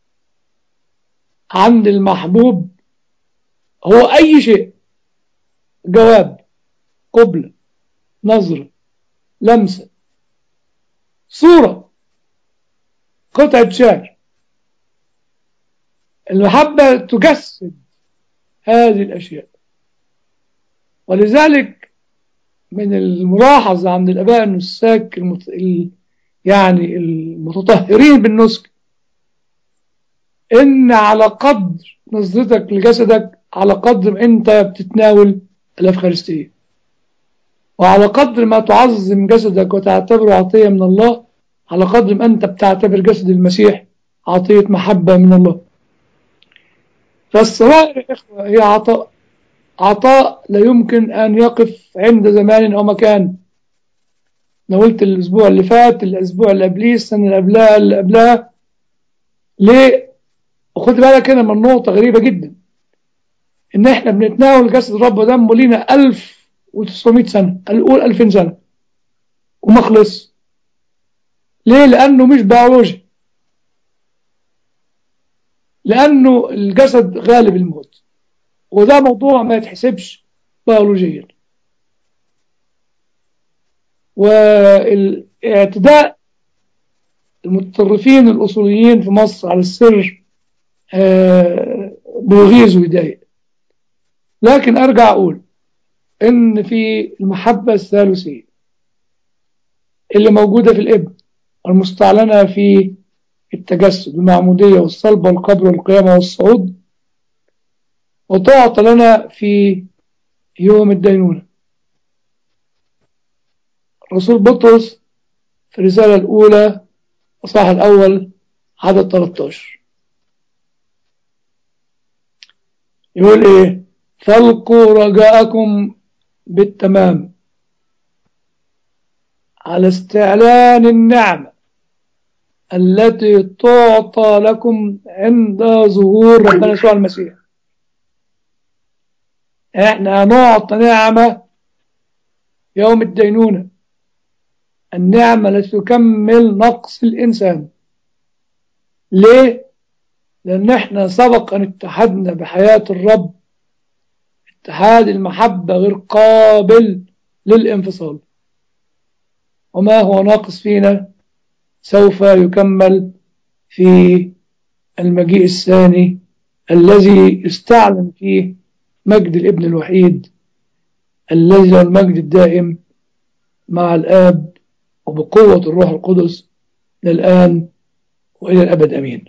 عند المحبوب هو أي شيء جواب قبلة نظرة لمسة صورة قطعة شعر المحبة تجسد هذه الأشياء ولذلك من الملاحظ عند الآباء النساك المت... ال... يعني المتطهرين بالنسك إن على قدر نظرتك لجسدك على قدر ما أنت بتتناول الأفخارستية وعلى قدر ما تعظم جسدك وتعتبره عطية من الله على قدر ما أنت بتعتبر جسد المسيح عطية محبة من الله فالسرائر يا إخوة هي عطاء عطاء لا يمكن أن يقف عند زمان أو مكان نقولت الأسبوع اللي فات الأسبوع اللي قبليه السنة اللي قبلها اللي قبلها ليه؟ وخد بالك هنا من نقطة غريبة جدا إن إحنا بنتناول جسد الرب ودمه لينا 1900 سنة نقول 2000 سنة وما خلص ليه؟ لأنه مش بيولوجي لأنه الجسد غالب الموت وده موضوع ما يتحسبش بيولوجيا والاعتداء المتطرفين الأصوليين في مصر على السر بيغيظ ويضايق لكن أرجع أقول إن في المحبة الثالثية اللي موجودة في الابن المستعلنة في التجسد والمعمودية والصلب والقبر والقيامة والصعود وتعطى لنا في يوم الدينونة رسول بطرس في الرسالة الأولى الصح الأول عدد 13 يقول إيه فالقوا رجاءكم بالتمام على استعلان النعمة التي تعطى لكم عند ظهور ربنا يسوع المسيح احنا هنعطى نعمة يوم الدينونة النعمة التي تكمل نقص الإنسان ليه؟ لأن احنا سبق أن اتحدنا بحياة الرب اتحاد المحبة غير قابل للانفصال وما هو ناقص فينا سوف يكمل في المجيء الثاني الذي استعلن فيه مجد الابن الوحيد الذي له المجد الدائم مع الآب وبقوة الروح القدس للآن وإلى الأبد أمين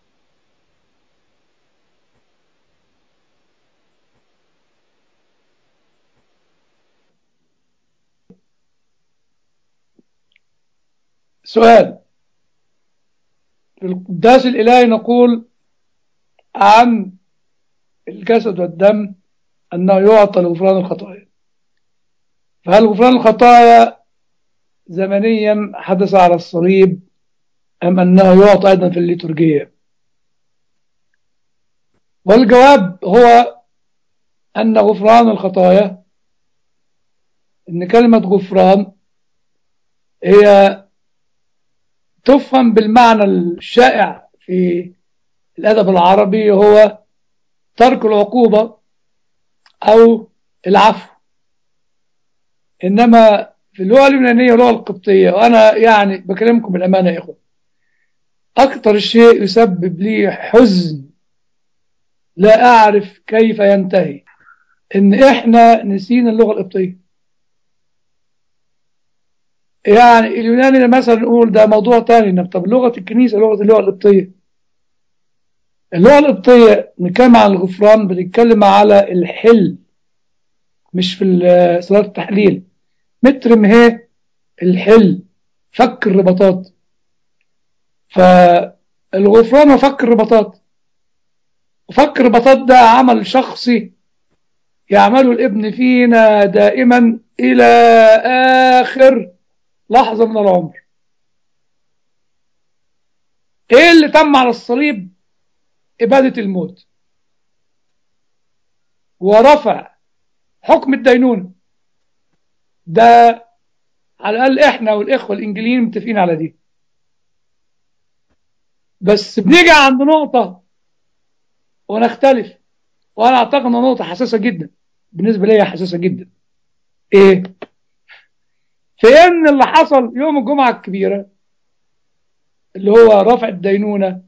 سؤال في القداس الإلهي نقول عن الجسد والدم أنه يعطى لغفران الخطايا فهل غفران الخطايا زمنيا حدث على الصليب أم أنه يعطى أيضا في الليتورجية والجواب هو أن غفران الخطايا أن كلمة غفران هي تفهم بالمعنى الشائع في الأدب العربي هو ترك العقوبة أو العفو إنما في اللغة اليونانية واللغة القبطية وأنا يعني بكلمكم بالأمانة يا إخوة أكثر شيء يسبب لي حزن لا أعرف كيف ينتهي إن إحنا نسينا اللغة القبطية يعني اليوناني مثلا نقول ده موضوع تاني طب لغة الكنيسة لغة اللغة القبطية اللغة القبطية نتكلم عن الغفران بنتكلم على الحل مش في صلاة التحليل مترم هي الحل فك الرباطات فالغفران هو فك الرباطات وفك الرباطات ده عمل شخصي يعمله الابن فينا دائما إلى آخر لحظة من العمر ايه اللي تم على الصليب إبادة الموت ورفع حكم الدينونة ده على الأقل إحنا والإخوة الإنجليين متفقين على دي بس بنيجي عند نقطة ونختلف وأنا أعتقد أنها نقطة حساسة جدا بالنسبة لي حساسة جدا إيه؟ في إن اللي حصل يوم الجمعة الكبيرة اللي هو رفع الدينونة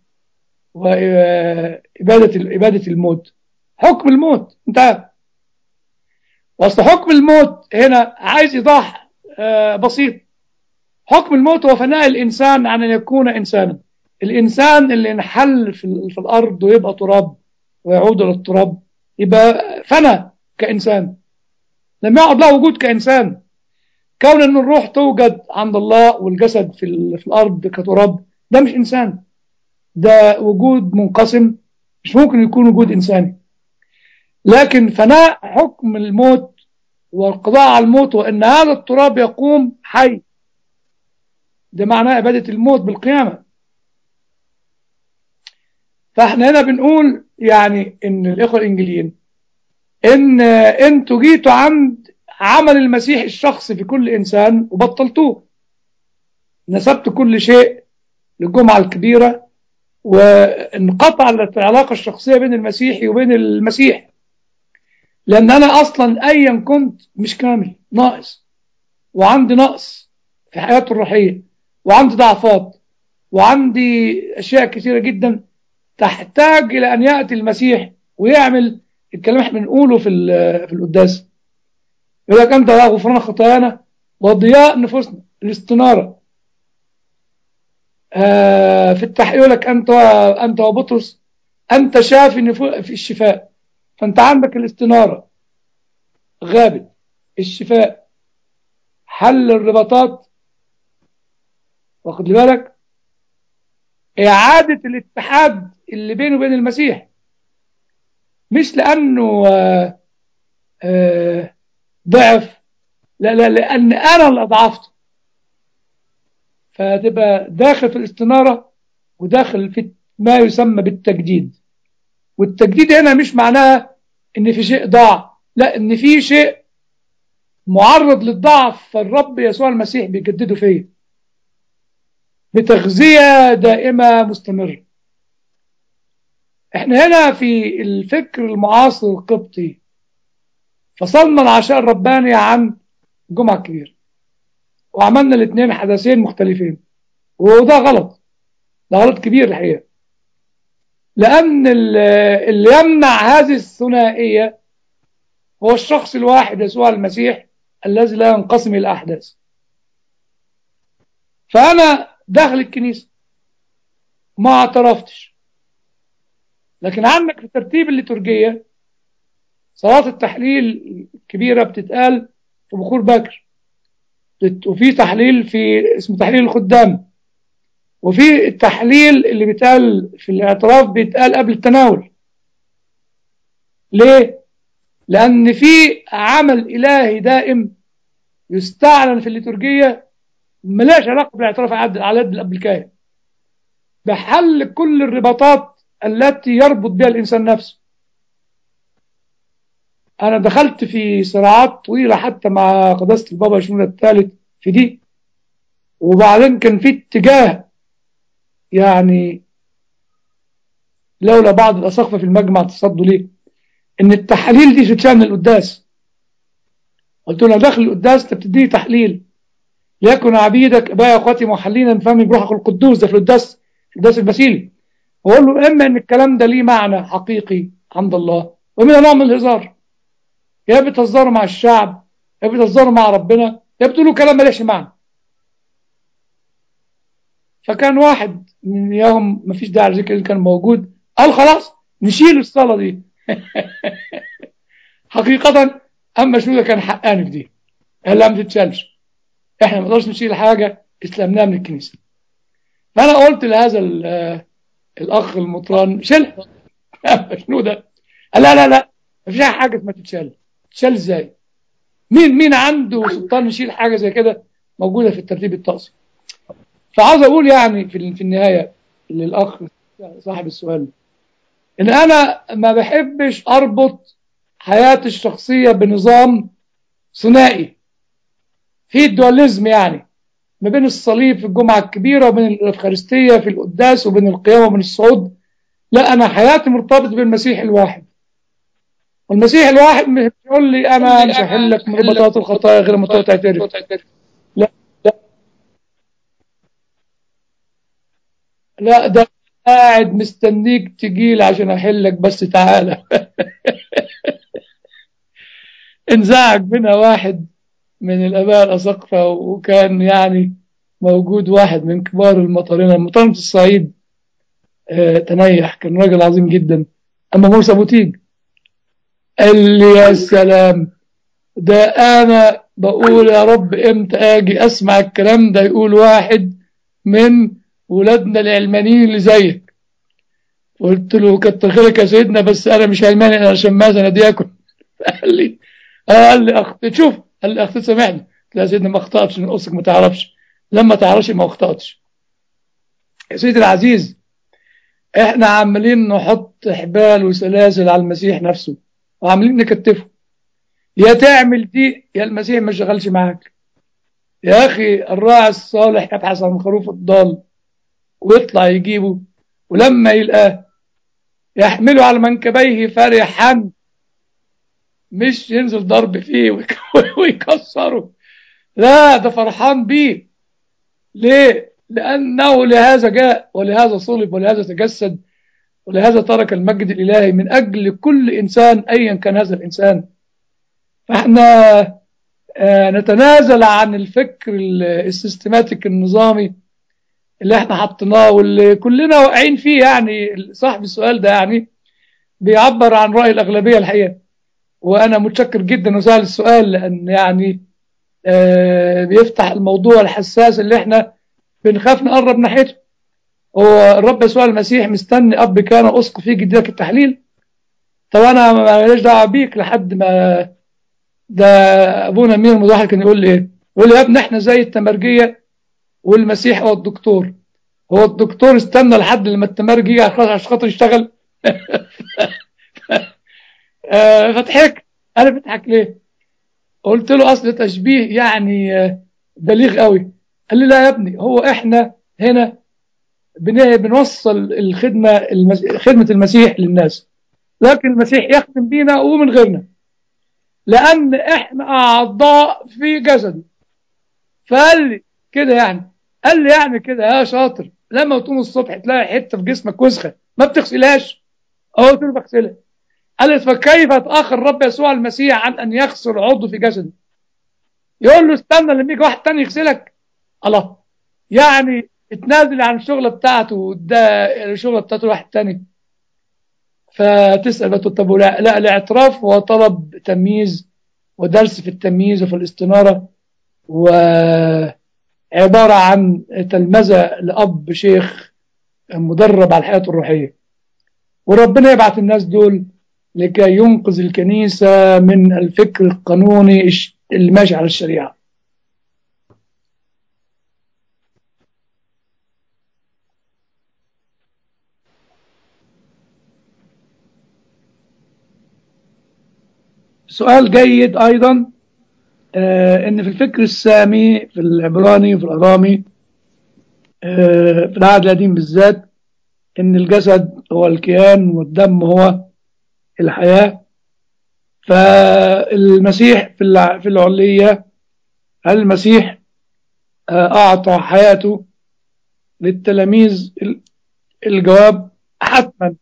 وإبادة إبادة الموت حكم الموت انتهى واصل حكم الموت هنا عايز ايضاح بسيط حكم الموت هو فناء الانسان عن ان يكون انسانا الانسان اللي انحل في, في الارض ويبقى تراب ويعود للتراب يبقى فنى كانسان لم يعد له وجود كانسان كون ان الروح توجد عند الله والجسد في, في الارض كتراب ده مش انسان ده وجود منقسم مش ممكن يكون وجود انساني لكن فناء حكم الموت والقضاء على الموت وان هذا التراب يقوم حي ده معناه اباده الموت بالقيامه فاحنا هنا بنقول يعني ان الاخوه الانجليين ان انتوا جيتوا عند عمل المسيح الشخصي في كل انسان وبطلتوه نسبت كل شيء للجمعه الكبيره وانقطع العلاقه الشخصيه بين المسيحي وبين المسيح لان انا اصلا ايا كنت مش كامل ناقص وعندي نقص في حياتي الروحيه وعندي ضعفات وعندي اشياء كثيره جدا تحتاج الى ان ياتي المسيح ويعمل الكلام احنا بنقوله في في القداس يقول لك انت غفران خطايانا وضياء نفوسنا الاستناره آه في التحقيق يقول لك انت انت وبطرس انت شافي في الشفاء فانت عندك الاستنارة غابت الشفاء حل الرباطات واخد بالك إعادة الاتحاد اللي بينه وبين المسيح مش لأنه آآ آآ ضعف لا لا لأن أنا اللي أضعفته فتبقى داخل في الاستنارة وداخل في ما يسمى بالتجديد والتجديد هنا مش معناها ان في شيء ضاع لا ان في شيء معرض للضعف فالرب يسوع المسيح بيجدده فيا بتغذية دائمة مستمرة احنا هنا في الفكر المعاصر القبطي فصلنا العشاء الرباني عن الجمعة الكبيرة وعملنا الاثنين حدثين مختلفين وده غلط ده غلط كبير الحقيقة لأن اللي يمنع هذه الثنائية هو الشخص الواحد يسوع المسيح الذي لا ينقسم إلى أحداث فأنا داخل الكنيسة ما اعترفتش لكن عندك في الترتيب الليتورجية صلاة التحليل الكبيرة بتتقال في بخور باكر وفي تحليل في اسمه تحليل الخدام وفي التحليل اللي بيتقال في الاعتراف بيتقال قبل التناول ليه؟ لأن في عمل إلهي دائم يستعلن في الليتورجية ملاش علاقة بالاعتراف على يد الأب الكاهن بحل كل الرباطات التي يربط بها الإنسان نفسه أنا دخلت في صراعات طويلة حتى مع قداسة البابا شنودة الثالث في دي وبعدين كان في اتجاه يعني لولا بعض الأساقفة في المجمع تصدوا ليه إن التحاليل دي تتشال من القداس قلت له داخل القداس أنت بتديني تحليل ليكن عبيدك أبايا أخواتي محلين من فمي بروحك القدوس ده في القداس في القداس البسيلي وأقول له إما إن الكلام ده ليه معنى حقيقي عند الله ومن نوع من الهزار يا بتهزروا مع الشعب يا بتهزروا مع ربنا يا بتقولوا كلام ماليش معنى فكان واحد من يوم ما فيش داعي لذكر كان موجود قال خلاص نشيل الصلاة دي حقيقة أما شنو كان حقاني في دي قال لا ما تتشالش احنا ما نقدرش نشيل حاجة اسلمناها من الكنيسة فأنا قلت لهذا الأخ المطران شيلها شنو ده قال لا لا لا ما فيش حاجة ما تتشال تتشال ازاي مين مين عنده سلطان يشيل حاجة زي كده موجودة في الترتيب الطقسي فعاوز اقول يعني في في النهايه للاخ صاحب السؤال ان انا ما بحبش اربط حياتي الشخصيه بنظام ثنائي في الدواليزم يعني ما بين الصليب في الجمعه الكبيره وبين الافخارستيه في القداس وبين القيامه وبين الصعود لا انا حياتي مرتبطه بالمسيح الواحد والمسيح الواحد مش يقول لي انا مش هحل لك مربطات الخطايا غير ما تعترف لا لا ده قاعد مستنيك تجيل عشان احلك بس تعالى انزعج بنا واحد من الاباء الاساقفه وكان يعني موجود واحد من كبار المطارنه مطارنه الصعيد اه تنيح كان راجل عظيم جدا اما مرسى بوتيج قال لي يا سلام ده انا بقول يا رب امتى اجي اسمع الكلام ده يقول واحد من ولادنا العلمانيين اللي زيك قلت له كتر خيرك يا سيدنا بس انا مش علماني انا شماس انا دياكن قال لي قال لي اخت شوف قال لي اخت سامحني قلت له يا سيدنا ما اخطاتش من قصك ما تعرفش لما تعرفش ما اخطاتش يا سيدي العزيز احنا عمالين نحط حبال وسلاسل على المسيح نفسه وعاملين نكتفه يا تعمل دي يا المسيح ما شغلش معاك يا اخي الراعي الصالح يبحث عن خروف الضال ويطلع يجيبه ولما يلقاه يحمله على منكبيه فرحا مش ينزل ضرب فيه ويكسره لا ده فرحان بيه ليه لأنه لهذا جاء ولهذا صلب ولهذا تجسد ولهذا ترك المجد الإلهي من أجل كل إنسان أيا كان هذا الإنسان فإحنا نتنازل عن الفكر السيستماتيك النظامي اللي احنا حطيناه واللي كلنا واقعين فيه يعني صاحب السؤال ده يعني بيعبر عن رأي الأغلبية الحقيقة وأنا متشكر جدا وسأل السؤال لأن يعني آه بيفتح الموضوع الحساس اللي احنا بنخاف نقرب ناحيته هو الرب يسوع المسيح مستني أب كان أسقف فيه جديدك التحليل طب أنا ماليش دعوة بيك لحد ما ده أبونا مين المضاحك كان يقول لي إيه؟ يقول لي يا ابني احنا زي التمرجية والمسيح هو الدكتور هو الدكتور استنى لحد لما التمرجي يجي عشان خاطر يشتغل فضحك انا بضحك ليه قلت له اصل تشبيه يعني بليغ قوي قال لي لا يا ابني هو احنا هنا بنوصل الخدمه المس... خدمه المسيح للناس لكن المسيح يخدم بينا ومن غيرنا لان احنا اعضاء في جسده فقال لي كده يعني قال لي يعني كده يا شاطر لما تقوم الصبح تلاقي حته في جسمك وسخه ما بتغسلهاش اه قلت له بغسلها قال لي فكيف يتاخر الرب يسوع المسيح عن ان يغسل عضو في جسده يقول له استنى لما يجي واحد تاني يغسلك الله يعني اتنازل عن الشغله بتاعته وده الشغله بتاعته واحد تاني فتسال طب لا, لا الاعتراف هو طلب تمييز ودرس في التمييز وفي الاستناره وعبارة عن تلمذة لأب شيخ مدرب على الحياة الروحية وربنا يبعث الناس دول لكي ينقذ الكنيسة من الفكر القانوني اللي ماشي على الشريعة سؤال جيد أيضا آه إن في الفكر السامي في العبراني وفي الأرامي آه في العهد القديم بالذات إن الجسد هو الكيان والدم هو الحياة فالمسيح في في العلية هل المسيح آه أعطى حياته للتلاميذ الجواب حتما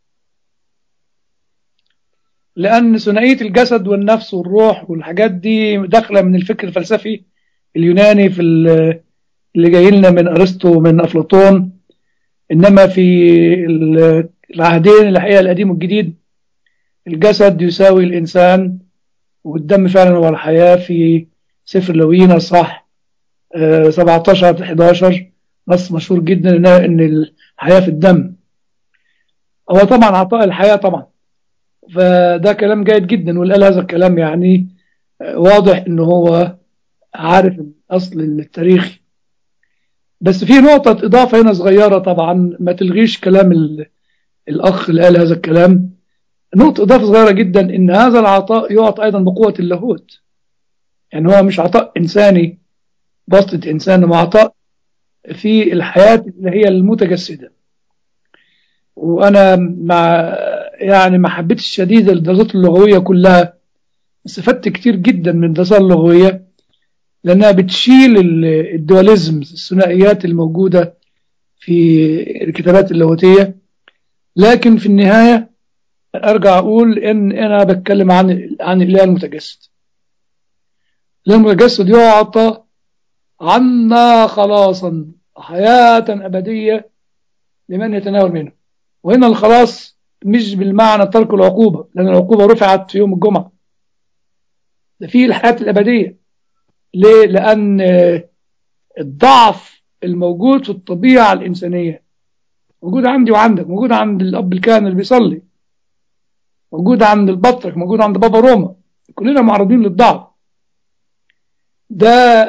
لأن ثنائية الجسد والنفس والروح والحاجات دي داخلة من الفكر الفلسفي اليوناني في اللي جاي لنا من أرسطو ومن أفلاطون إنما في العهدين الحقيقة القديم والجديد الجسد يساوي الإنسان والدم فعلا هو الحياة في سفر لوينا صح 17 11 نص مشهور جدا إن الحياة في الدم هو طبعا عطاء الحياة طبعا فده كلام جيد جدا واللي قال هذا الكلام يعني واضح ان هو عارف الاصل التاريخي بس في نقطة إضافة هنا صغيرة طبعا ما تلغيش كلام الأخ اللي قال هذا الكلام نقطة إضافة صغيرة جدا إن هذا العطاء يعطى أيضا بقوة اللاهوت يعني هو مش عطاء إنساني بسطة إنسان هو عطاء في الحياة اللي هي المتجسدة وأنا مع يعني محبتي الشديدة للدراسات اللغوية كلها استفدت كتير جدا من الدراسات اللغوية لأنها بتشيل الدواليزم الثنائيات الموجودة في الكتابات اللاهوتية لكن في النهاية أرجع أقول إن أنا بتكلم عن عن الإله المتجسد الإله المتجسد يعطى عنا خلاصا حياة أبدية لمن يتناول منه وهنا الخلاص مش بالمعنى ترك العقوبة لأن العقوبة رفعت في يوم الجمعة ده فيه الحياة الأبدية ليه؟ لأن الضعف الموجود في الطبيعة الإنسانية موجود عندي وعندك موجود عند الأب الكاهن اللي بيصلي موجود عند البطرك موجود عند بابا روما كلنا معرضين للضعف ده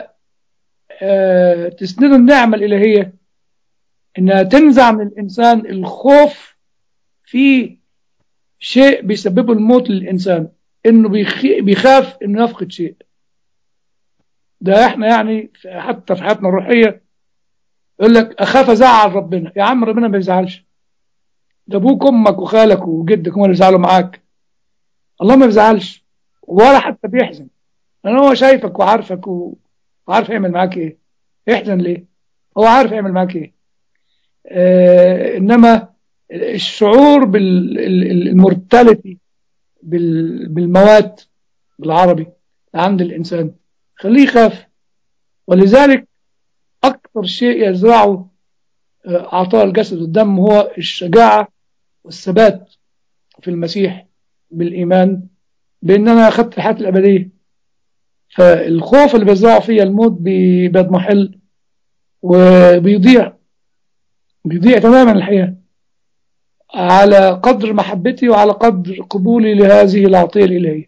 آه تسند النعمة الإلهية إنها تنزع من الإنسان الخوف في شيء بيسببه الموت للإنسان إنه بيخاف إنه يفقد شيء ده إحنا يعني حتى في حياتنا الروحية يقول لك أخاف أزعل ربنا يا عم ربنا ما بيزعلش ده أبوك أمك وخالك وجدك هم اللي بيزعلوا معاك الله ما بيزعلش ولا حتى بيحزن لأن هو شايفك وعارفك وعارف يعمل معاك إيه يحزن ليه هو عارف يعمل معاك إيه آه إنما الشعور بالمورتاليتي بالموات بالعربي عند الإنسان خليه يخاف ولذلك أكثر شيء يزرعه أعطاء الجسد والدم هو الشجاعة والثبات في المسيح بالإيمان بأن أنا أخذت الحياة الأبدية فالخوف اللي بيزرعه فيا الموت بيضمحل وبيضيع بيضيع تماما الحياة على قدر محبتي وعلى قدر قبولي لهذه العطية الإلهية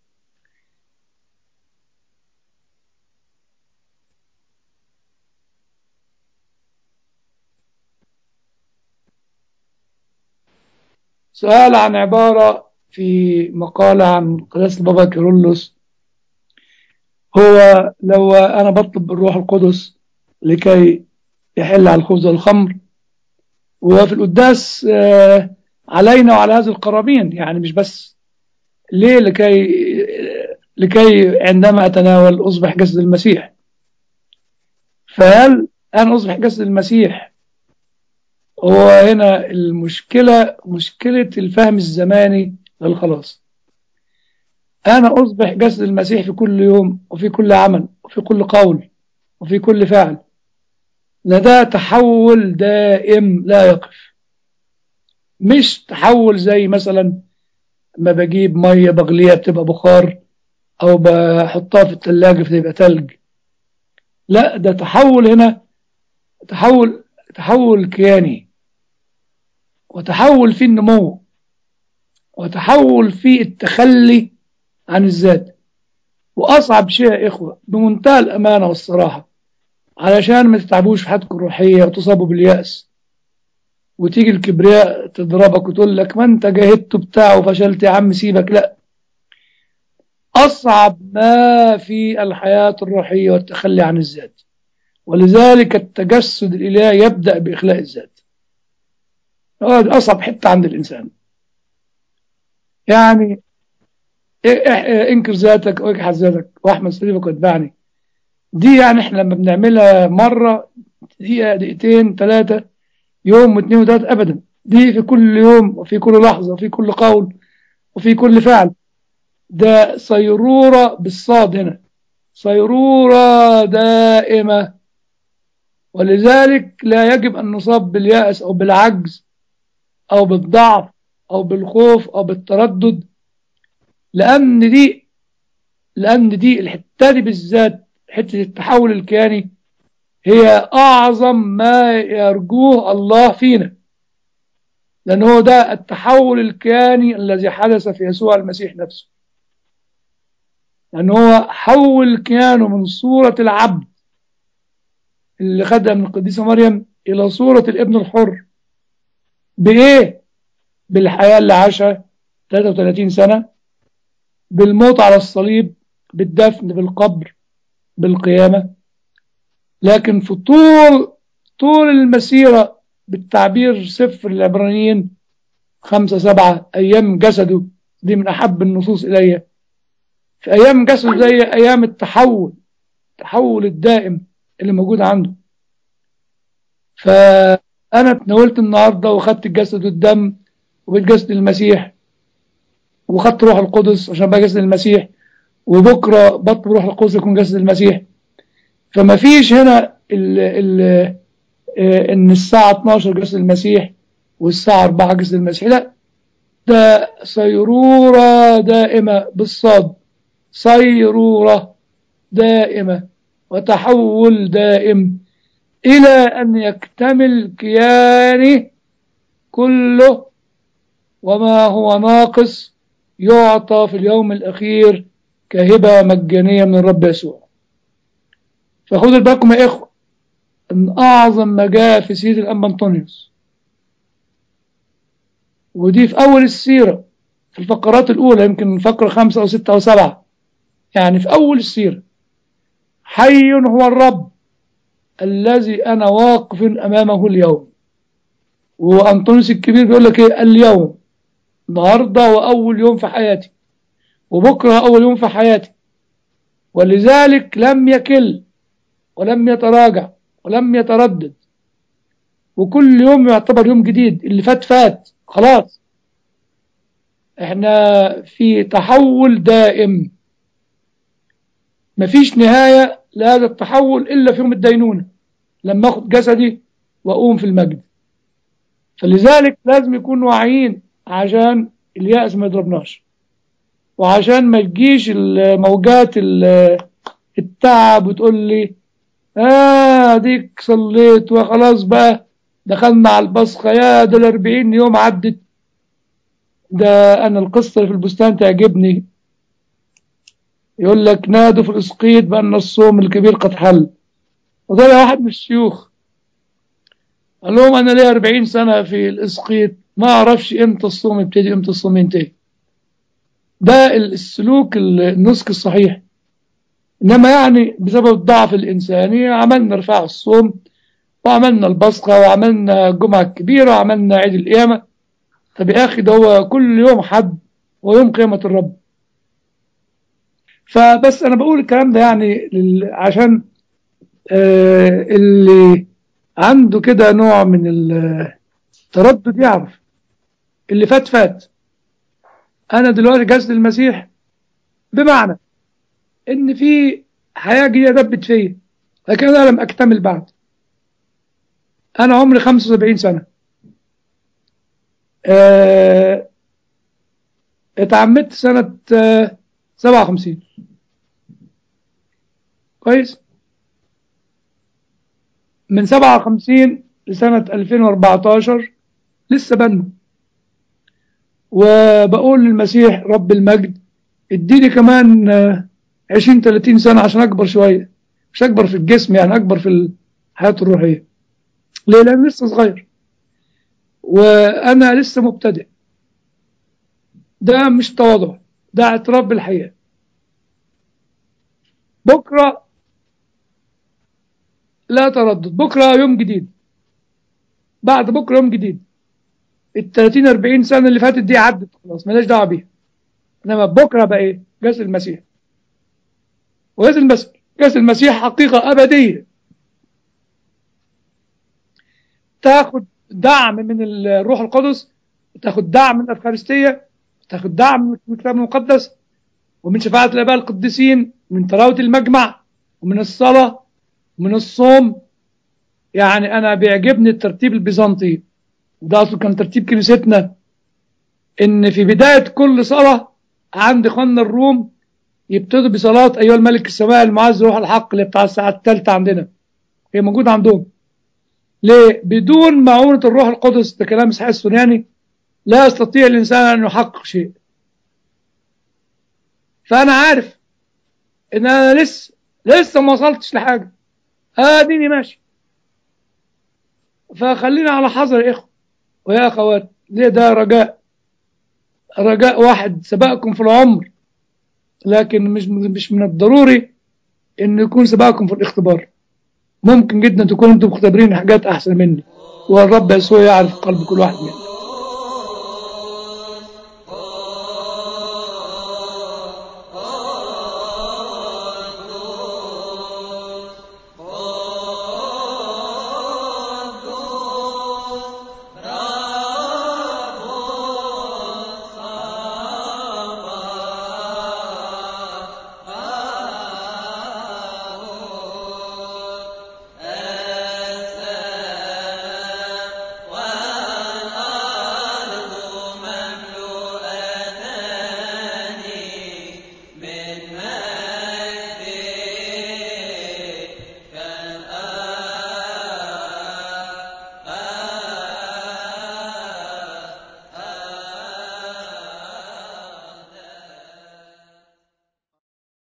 سؤال عن عبارة في مقالة عن قداسة بابا كيرلس هو لو أنا بطلب الروح القدس لكي يحل على الخبز والخمر وفي القداس علينا وعلى هذه القرابين يعني مش بس ليه لكي لكي عندما أتناول أصبح جسد المسيح فهل أنا أصبح جسد المسيح هو هنا المشكلة مشكلة الفهم الزماني للخلاص أنا أصبح جسد المسيح في كل يوم وفي كل عمل وفي كل قول وفي كل فعل ده تحول دائم لا يقف مش تحول زي مثلا ما بجيب مية بغليها بتبقى بخار أو بحطها في التلاجة فتبقى تلج لا ده تحول هنا تحول تحول كياني وتحول في النمو وتحول في التخلي عن الذات وأصعب شيء يا إخوة بمنتهى الأمانة والصراحة علشان ما تتعبوش في حياتكم الروحية وتصابوا باليأس وتيجي الكبرياء تضربك وتقول لك ما انت جاهدت بتاع وفشلت يا عم سيبك لا أصعب ما في الحياة الروحية والتخلي عن الذات ولذلك التجسد الإلهي يبدأ بإخلاء الذات هذا أصعب حتة عند الإنسان يعني انكر ذاتك واجحد ذاتك واحمد صليبك واتبعني دي يعني احنا لما بنعملها مرة دقيقة دقيقتين ثلاثة يوم واثنين وثلاثة أبدا دي في كل يوم وفي كل لحظة وفي كل قول وفي كل فعل ده صيرورة بالصاد هنا صيرورة دائمة ولذلك لا يجب أن نصاب باليأس أو بالعجز أو بالضعف أو بالخوف أو بالتردد لأن دي لأن دي الحتة دي بالذات حتة التحول الكياني هي أعظم ما يرجوه الله فينا لأن هو ده التحول الكياني الذي حدث في يسوع المسيح نفسه لأن هو حول كيانه من صورة العبد اللي خدها من القديسة مريم إلى صورة الابن الحر بإيه؟ بالحياة اللي عاشها 33 سنة بالموت على الصليب بالدفن بالقبر بالقيامة لكن في طول طول المسيرة بالتعبير سفر العبرانيين خمسة سبعة أيام جسده دي من أحب النصوص إلي في أيام جسده زي أيام التحول التحول الدائم اللي موجود عنده فأنا تناولت النهاردة وخدت الجسد والدم وبقيت جسد المسيح وخدت روح القدس عشان بقى جسد المسيح وبكرة بطل روح القدس يكون جسد المسيح فما فيش هنا ال ال ان الساعة 12 جسد المسيح والساعة 4 جسد المسيح لا ده صيرورة دائمة بالصاد صيرورة دائمة وتحول دائم إلى أن يكتمل كيانه كله وما هو ناقص يعطى في اليوم الأخير كهبة مجانية من الرب يسوع فخذوا بالكم يا إخوة أن أعظم ما جاء في سيرة الأنبا أنطونيوس ودي في أول السيرة في الفقرات الأولى يمكن الفقرة خمسة أو ستة أو سبعة يعني في أول السيرة حي هو الرب الذي أنا واقف أمامه اليوم وأنطونيوس الكبير بيقول لك إيه اليوم النهاردة وأول يوم في حياتي وبكرة أول يوم في حياتي ولذلك لم يكل ولم يتراجع ولم يتردد وكل يوم يعتبر يوم جديد اللي فات فات خلاص احنا في تحول دائم مفيش نهاية لهذا التحول إلا في يوم الدينونة لما أخذ جسدي وأقوم في المجد فلذلك لازم يكون واعيين عشان اليأس ما يضربناش وعشان ما تجيش موجات التعب وتقول لي آه ديك صليت وخلاص بقى دخلنا على البصخة يا ده الأربعين يوم عدت ده أنا القصة في البستان تعجبني يقول لك نادوا في الإسقيط بأن الصوم الكبير قد حل وطلع واحد من الشيوخ قال لهم أنا لي 40 سنة في الإسقيط ما أعرفش إمتى الصوم يبتدي إمتى الصوم ينتهي ده السلوك النسك الصحيح إنما يعني بسبب الضعف الإنساني عملنا رفاع الصوم وعملنا البصقة وعملنا الجمعة الكبيرة وعملنا عيد القيامة طب يا أخي ده هو كل يوم حد ويوم قيامة الرب فبس أنا بقول الكلام ده يعني عشان آه اللي عنده كده نوع من التردد يعرف اللي فات فات أنا دلوقتي جسد المسيح بمعنى إن في حياة جديدة دبت فيا لكن أنا لم أكتمل بعد أنا عمري 75 سنة آه اتعمدت سنة آه 57 كويس من 57 لسنة 2014 لسه بنو وبقول للمسيح رب المجد اديني كمان آه، 20 30 سنة عشان أكبر شوية مش أكبر في الجسم يعني أكبر في الحياة الروحية ليه لأن لسه صغير وأنا لسه مبتدئ ده مش تواضع ده اعتراف بالحقيقة بكرة لا تردد بكرة يوم جديد بعد بكرة يوم جديد ال 30 40 سنة اللي فاتت دي عدت خلاص مالهاش دعوة بيها انما بكرة بقى ايه؟ جسد المسيح وجسد المسيح جسد المسيح حقيقة أبدية تاخد دعم من الروح القدس تاخد دعم من الأفخارستية تاخد دعم من الكتاب المقدس ومن شفاعة الآباء القديسين من تلاوة المجمع ومن الصلاة ومن الصوم يعني أنا بيعجبني الترتيب البيزنطي وده أصلا كان ترتيب كنيستنا إن في بداية كل صلاة عند إخواننا الروم يبتدوا بصلاة أيها الملك السماء المعز روح الحق اللي بتاع الساعة الثالثة عندنا هي موجودة عندهم ليه؟ بدون معونة الروح القدس ده كلام إسحاق السنياني لا يستطيع الإنسان أن يحقق شيء فأنا عارف إن أنا لسه لسه ما وصلتش لحاجة آديني ماشي فخلينا على حذر يا إخوة ويا أخوات ليه ده رجاء رجاء واحد سبقكم في العمر لكن مش مش من الضروري ان يكون سبقكم في الاختبار ممكن جدا تكونوا انتم مختبرين حاجات احسن مني والرب يسوع يعرف قلب كل واحد منكم